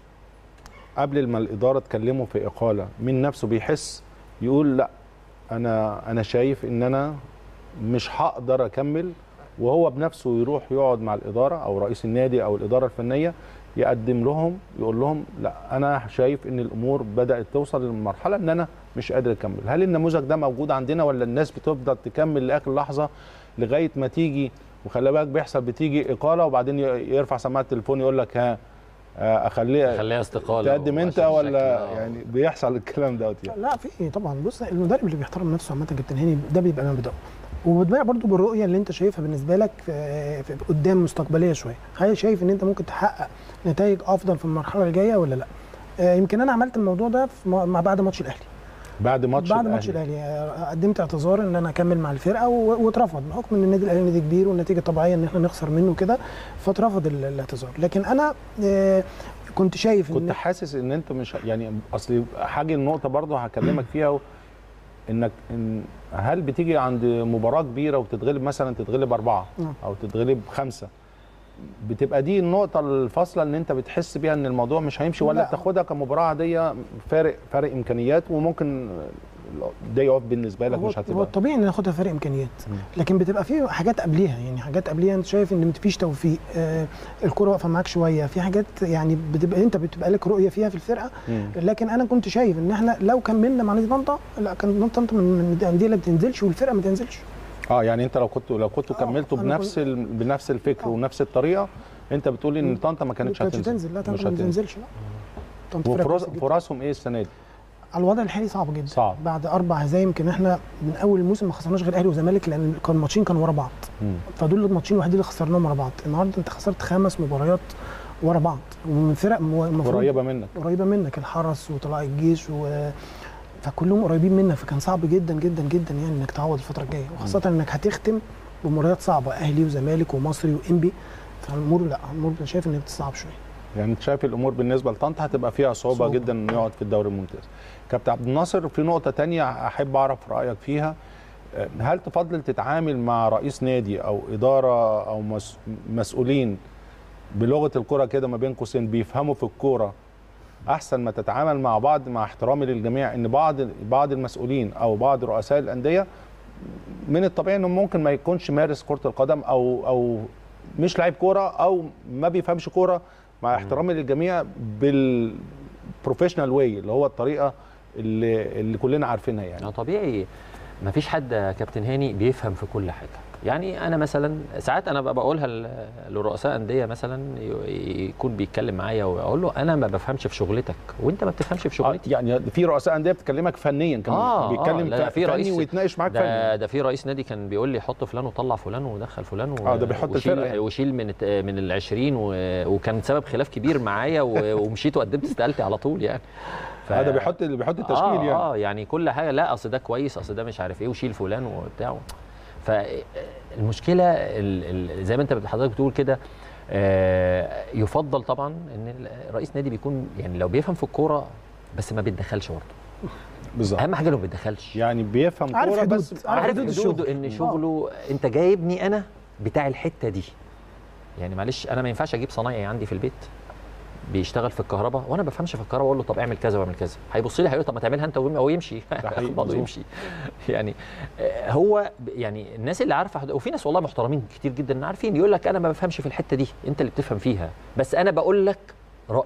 قبل ما الاداره تكلمه في اقاله من نفسه بيحس يقول لا انا انا شايف ان انا مش هقدر اكمل وهو بنفسه يروح يقعد مع الاداره او رئيس النادي او الاداره الفنيه يقدم لهم يقول لهم لا انا شايف ان الامور بدات توصل للمرحله ان انا مش قادر اكمل هل النموذج ده موجود عندنا ولا الناس بتفضل تكمل لاخر لحظه لغايه ما تيجي وخلي بالك بيحصل بتيجي اقاله وبعدين ي- يرفع سماعه التليفون يقول لك ها آه، اخليها خليها استقاله تقدم انت وعشان ولا شكل- آه. يعني بيحصل الكلام دوت يعني لا في طبعا بص المدرب اللي بيحترم نفسه عامه كابتن هاني ده بيبقى مبدأه وبتبيع برضو بالرؤيه اللي انت شايفها بالنسبه لك في في قدام مستقبليه شويه هل شايف ان انت ممكن تحقق نتائج افضل في المرحله الجايه ولا لا آه، يمكن انا عملت الموضوع ده في م- مع بعد ماتش الاهلي بعد ماتش بعد ماتش الأهلي. الاهلي آه، قدمت اعتذار ان انا اكمل مع الفرقه و- واترفض بحكم ان النادي الاهلي نادي كبير والنتيجه طبيعيه ان احنا نخسر منه كده فاترفض ال- الاعتذار لكن انا آه، كنت شايف كنت ان حاسس ان انت مش يعني اصل حاجه النقطه برضه هكلمك فيها و... انك إن هل بتيجي عند مباراه كبيره وتتغلب مثلا تتغلب اربعه نعم. او تتغلب خمسه بتبقى دي النقطه الفاصله ان انت بتحس بيها ان الموضوع مش هيمشي ولا لا. بتاخدها كمباراه عاديه فارق فارق امكانيات وممكن داي اوف بالنسبه لك هو مش هو هتبقى الطبيعي ان ناخدها فرق امكانيات لكن بتبقى في حاجات قبليها يعني حاجات قبليها انت شايف ان مفيش توفيق آه الكره واقفه معاك شويه في حاجات يعني بتبقى انت بتبقى لك رؤيه فيها في الفرقه مم. لكن انا كنت شايف ان احنا لو كملنا مع نادي طنطا لا كان نادي طنطا من من الانديه اللي ما بتنزلش والفرقه ما تنزلش اه يعني انت لو كنت لو كنتوا كملتوا أنا بنفس ال... بنفس الفكر ونفس الطريقه انت بتقول ان طنطا ما كانتش ما كانتش هتنزل تنزل لا مش طنطا ما هتنزل. تنزلش لا طنطا فرقة وفرص كويسة جدا. فرصهم ايه السنه دي؟ على الوضع الحالي صعب جدا صعب. بعد اربع هزايم يمكن احنا من اول الموسم ما خسرناش غير اهلي وزمالك لان كان ماتشين كانوا ورا بعض مم. فدول الماتشين الوحيدين اللي خسرناهم ورا بعض النهارده انت خسرت خمس مباريات ورا بعض ومن فرق مو- المفروض قريبه منك قريبه منك الحرس وطلائع الجيش و فكلهم قريبين منك فكان صعب جدا جدا جدا يعني انك تعوض الفتره الجايه وخاصه انك هتختم بمباريات صعبه اهلي وزمالك ومصري وانبي فالامور لا الامور أنا شايف ان بتصعب شويه يعني انت شايف الامور بالنسبه لطنطا هتبقى فيها صعوبه, صعوبة. جدا انه يقعد في الدوري الممتاز. كابتن عبد الناصر في نقطه تانية احب اعرف رايك فيها أه، هل تفضل تتعامل مع رئيس نادي او اداره او مس- مسؤولين بلغه الكره كده ما بين قوسين بيفهموا في الكوره احسن ما تتعامل مع بعض مع احترامي للجميع ان بعض بعض المسؤولين او بعض رؤساء الانديه من الطبيعي انه ممكن ما يكونش مارس كره القدم او او مش لعيب كوره او ما بيفهمش كوره مع احترامي للجميع بالبروفيشنال واي اللي هو الطريقه اللي اللي كلنا عارفينها يعني اه طبيعي ما فيش حد يا كابتن هاني بيفهم في كل حاجه يعني انا مثلا ساعات انا ببقى بقولها ل- لرؤساء انديه مثلا ي- يكون بيتكلم معايا واقول له انا ما بفهمش في شغلتك وانت ما بتفهمش في شغلتي يعني في رؤساء انديه بتكلمك فنيا كمان اه بيتكلم لا، لا، في فني رئيس ويتناقش معاك ده فني ده في رئيس نادي كان بيقول لي حط فلان وطلع فلان ودخل فلان و... آه، ده بيحط وشيل الفرقة يعني. وشيل من الت- من ال 20 و... وكان سبب خلاف كبير معايا و... ومشيت وقدمت استقالتي على طول يعني آه، ده بيحط بيحط التشكيل آه يعني اه يعني كل حاجه لا اصل ده كويس اصل ده مش عارف ايه وشيل فلان وبتاع فالمشكله ال... ال... زي ما انت حضرتك بتقول كده آه يفضل طبعا ان ال- رئيس نادي بيكون يعني لو بيفهم في الكوره بس ما بيتدخلش برضه بالظبط اهم حاجه انه ما بيتدخلش يعني بيفهم عارف كوره حدود بس عارف حدود حدود الشغل. ان شغله انت جايبني انا بتاع الحته دي يعني معلش انا ما ينفعش اجيب صنايعي عندي في البيت بيشتغل في الكهرباء وانا ما بفهمش في الكهرباء اقول له طب اعمل كذا واعمل كذا هيبص لي هيقول لي طب ما تعملها انت ويم- ويمشي حقيقي، ياخد بعضه مظبوط. ويمشي يعني آه، هو ب- يعني الناس اللي عارفه حدود- وفي ناس والله محترمين كتير جدا عارفين يقول لك انا ما بفهمش في الحته دي انت اللي بتفهم فيها بس انا بقول لك راي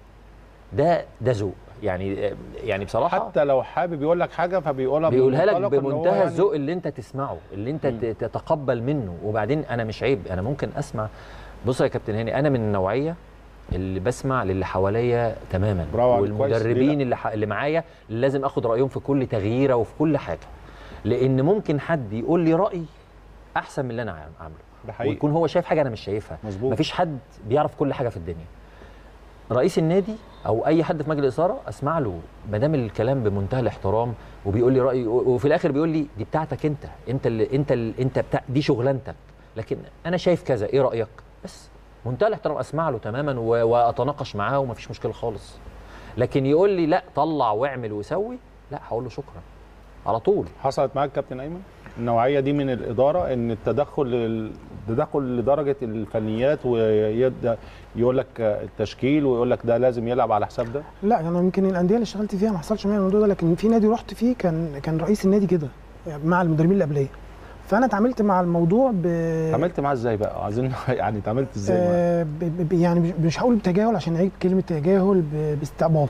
ده ده ذوق يعني آه، يعني بصراحه حتى لو حابب يقول لك حاجه فبيقولها بيقولها لك بمنطلق إن هو بمنتهى يعني- الذوق اللي انت تسمعه اللي انت ت- تتقبل منه وبعدين انا مش عيب انا ممكن اسمع بص يا كابتن هاني انا من النوعيه اللي بسمع للي حواليا تماما برافو عليك، كويس. ليه والمدربين لا؟ اللي, ح... اللي معايا لازم اخد رايهم في كل تغييره وفي كل حاجه لان ممكن حد يقول لي راي احسن من اللي انا عام- عامله ده حقيقي. ويكون هو شايف حاجه انا مش شايفها مظبوط. مفيش حد بيعرف كل حاجه في الدنيا رئيس النادي او اي حد في مجلس اداره اسمع له ما دام الكلام بمنتهى الاحترام وبيقول لي راي وفي الاخر بيقول لي دي بتاعتك انت انت اللي انت اللي انت بتاع دي شغلانتك لكن انا شايف كذا ايه رايك بس منتهى الاحترام اسمع له تماما و- واتناقش معاه ومفيش مشكله خالص لكن يقول لي لا طلع واعمل وسوي لا هقول له شكرا على طول حصلت معاك كابتن ايمن النوعيه دي من الاداره ان التدخل التدخل لدرجه الفنيات ويبدا يقول لك التشكيل ويقول لك ده لازم يلعب على حساب ده لا انا يمكن الانديه اللي اشتغلت فيها ما حصلش معايا الموضوع ده لكن في نادي رحت فيه كان كان رئيس النادي كده يعني مع المدربين اللي قبليه فانا اتعاملت مع الموضوع ب اتعاملت معاه ازاي بقى عايزين يعني اتعاملت ازاي معاه آه ب... ب... يعني مش- مش هقول بتجاهل عشان اعيد كلمه تجاهل ب... باستعباط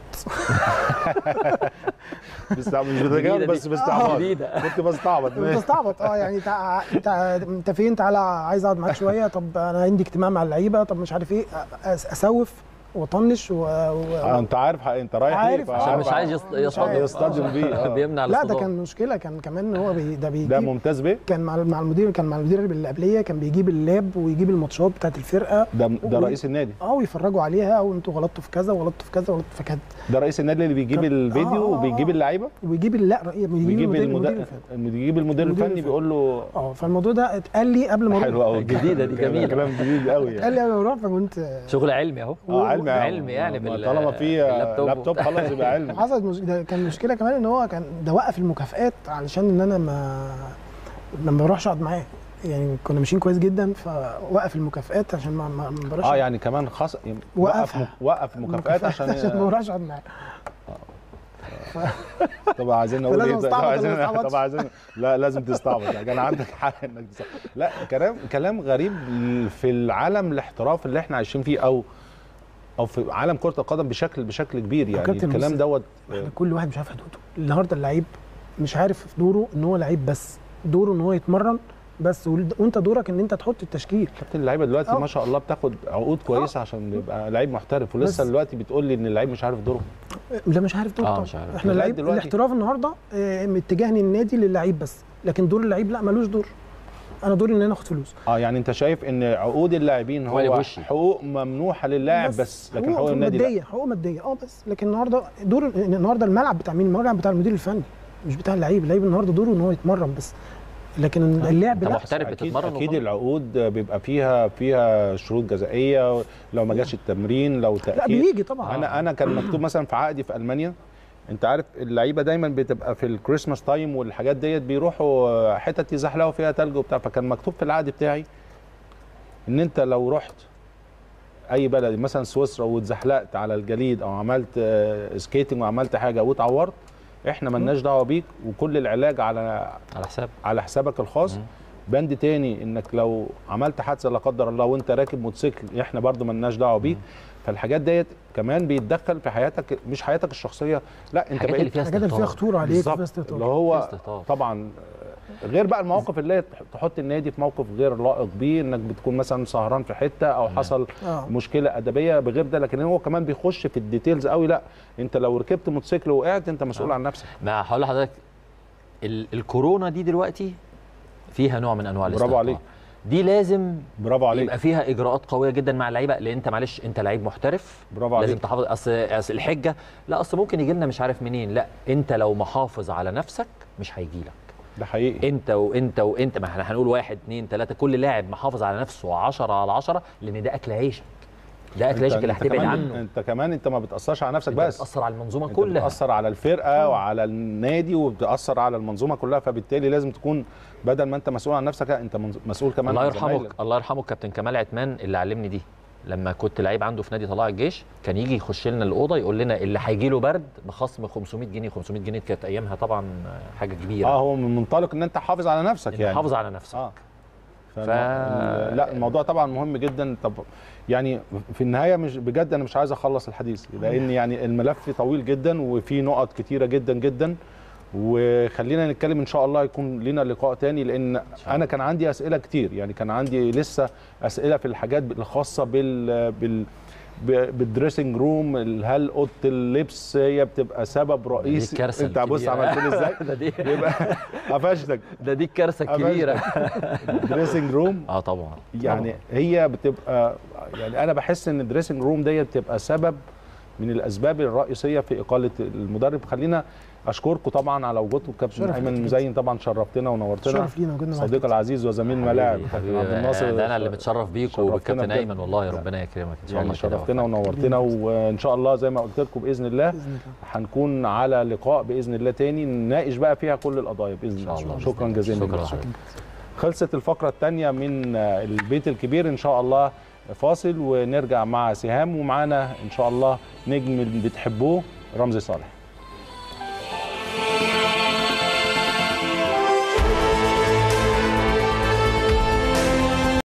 بس مش بتجاهل بس بستعبط جديدة. كنت بستعبط بتستعبط اه يعني تع... تع... انت فين تعالى عايز اقعد معاك شويه طب انا عندي اجتماع مع اللعيبه طب مش عارف ايه أ- اسوف واطنش و... آه، و... انت عارف انت رايح عارف، ليه عشان مش عايز يص- يصطدم يصطدم بيه آه. بيمنع لا ده الاصطدام. كان مشكله كان كمان هو بي... ده بيجيب ده ممتاز بيه كان مع مع المدير كان مع المدير اللي قبليه كان بيجيب اللاب ويجيب الماتشات بتاعت الفرقه ده ده و- رئيس النادي اه ويفرجوا عليها وانتوا غلطتوا في كذا وغلطتوا في كذا وغلطتوا في كذا ده رئيس النادي اللي بيجيب كان- الفيديو آه، آه، وبيجيب اللعيبه ويجيب ال- لا رأي- بيجيب ويجيب المدير, المدير المدير الفني. بيجيب المدير المدير الفني الفني. بيقول له اه فالموضوع ده اتقال لي قبل ما اروح حلو قوي جديدة دي جميلة. كلام جديد قوي اتقال يعني لي قبل ما اروح فكنت شغل علمي اهو اه علمي علمي يعني ما بال- طالما في اللابتوب لابتوب خلاص يبقى علمي حصلت مش... ده كان مشكله كمان ان هو كان ده وقف المكافئات علشان ان انا ما ما بروحش اقعد معاه يعني كنا ماشيين كويس جدا فوقف المكافئات عشان ما ما ما بروحش اه يعني كمان خاص وقف وقفها. وقف مكافآت عشان عشان ما بروحش اقعد معاه طب عايزين نقول فلازم ايه طب أستعبط ولا عايزين ما أستعبطش؟ طب عايزين لا لازم تستعبط يعني كان عندك حق انك تستعبط لا كلام كلام غريب في العالم الاحتراف اللي احنا عايشين فيه او او في عالم كره القدم بشكل بشكل كبير يعني كابتن الكلام بص، دوت احنا كل واحد مش عارف حدوده النهارده اللعيب مش عارف في دوره ان هو لعيب بس دوره ان هو يتمرن بس وال- وانت دورك ان انت تحط التشكيل كابتن اللعيبه دلوقتي آه. ما شاء الله بتاخد عقود كويسه عشان يبقى لعيب محترف ولسه بس- دلوقتي بتقول لي ان اللعيب مش عارف دوره لا مش عارف دوره آه، طبعا. مش عارف. احنا لغاية اللعيب دلوقتي. الاحتراف النهارده آه، متجه النادي للعيب بس لكن دور اللعيب لا ملوش دور انا دوري ان انا اخد فلوس اه يعني انت شايف ان عقود اللاعبين هو اللي هو بوشي. حقوق ممنوحه للاعب بس, لكن حقوق حقوق النادي لا ماديه حقوق ماديه اه بس لكن النهارده دور النهارده الملعب بتاع مين؟ الملعب بتاع المدير الفني مش بتاع اللعيب اللعيب النهارده دوره ان هو يتمرن بس لكن اللعب انت لا محترف اكيد بتتمرن اكيد وخلاص. العقود بيبقى فيها فيها شروط جزائيه لو ما جاش التمرين لو تاخير لا بيجي طبعا انا انا كان مكتوب مثلا في عقدي في المانيا انت عارف اللعيبه دايما بتبقى في الكريسماس تايم والحاجات ديت بيروحوا حتت يزحلقوا فيها تلج وبتاع فكان مكتوب في العقد بتاعي ان انت لو رحت اي بلد مثلا سويسرا واتزحلقت على الجليد او عملت آه، سكيتنج وعملت حاجه واتعورت احنا ملناش دعوه بيك وكل العلاج على على حساب على حسابك الخاص بند تاني انك لو عملت حادثه لا قدر الله وانت راكب موتوسيكل احنا برضو ملناش دعوه بيه فالحاجات ديت كمان بيتدخل في حياتك مش حياتك الشخصيه لا انت الحاجات بقيت اللي فيها الحاجات اللي فيها خطوره عليك بالظبط فيها استهتار. اللي هو فيها استهتار. طبعا غير بقى المواقف اللي هي تحط النادي في موقف غير لائق بيه انك بتكون مثلا سهران في حته او حصل آه. مشكله ادبيه بغير ده لكن هو كمان بيخش في الديتيلز قوي لا انت لو ركبت موتوسيكل وقعت انت مسؤول عن نفسك ما هقول لحضرتك ال- الكورونا دي دلوقتي فيها نوع من انواع برافو الاستهتار عليك. دي لازم برافو عليك يبقى فيها اجراءات قويه جدا مع اللعيبه لان انت معلش انت لعيب محترف برافو لازم عليك. تحافظ اصل اصل الحجه لا اصل ممكن يجي لنا مش عارف منين لا انت لو محافظ على نفسك مش هيجي لك ده حقيقي انت وانت وانت ما احنا هنقول واحد اتنين تلاته كل لاعب محافظ على نفسه 10 على 10 لان ده اكل عيشك ده اكل عيشك اللي هتبعد كمان عنه انت كمان انت ما بتاثرش على نفسك انت بس بتاثر على المنظومه انت كلها بتاثر على الفرقه وعلى النادي وبتاثر على المنظومه كلها فبالتالي لازم تكون بدل ما انت مسؤول عن نفسك لا انت منز- مسؤول كمان الله عن يرحمه زمايلك. الله يرحمه كابتن كمال عثمان اللي علمني دي لما كنت لعيب عنده في نادي طلائع الجيش كان يجي يخش لنا الاوضه يقول لنا اللي هيجي له برد بخصم 500 جنيه 500 جنيه كانت ايامها طبعا حاجه كبيره اه هو من منطلق ان انت حافظ على نفسك انت يعني حافظ على نفسك اه ف... ف- لا الموضوع طبعا مهم جدا طب يعني في النهايه مش بجد انا مش عايز اخلص الحديث لان يعني الملف طويل جدا وفي نقط كتيره جدا جدا وخلينا نتكلم ان شاء الله يكون لنا لقاء تاني لان انا كان عندي اسئله كتير يعني كان عندي لسه اسئله في الحاجات الخاصه بال بال ب- بالدريسنج روم هل اوضه اللبس هي بتبقى سبب رئيسي الكارثة انت بص الكبيرة. عملت لي ازاي ده دي يبقى قفشتك ده دي الكارثه قفشتك. الكبيره الدريسنج روم اه طبعا يعني هي بتبقى يعني انا بحس ان الدريسنج روم ديت بتبقى سبب من الاسباب الرئيسيه في اقاله المدرب خلينا اشكركم طبعا على وجودكم كابتن شرف ايمن ليك. مزين طبعا شرفتنا ونورتنا شرف لينا وجودنا معاك صديق العزيز وزميل الملاعب حبيبي- كابتن حبيبي عبد الناصر ده انا اللي متشرف بيك شرفتنا وبالكابتن بجد. ايمن والله ربنا يكرمك ان شاء يعني الله كده شرفتنا ونورتنا وان شاء الله زي ما قلت لكم باذن الله هنكون على لقاء باذن الله تاني نناقش بقى فيها كل القضايا باذن الله الله. شكرا جزيلا شكرا لك. لحضرتك. خلصت الفقرة الثانية من البيت الكبير إن شاء الله فاصل ونرجع مع سهام ومعانا إن شاء الله نجم اللي بتحبوه رمزي صالح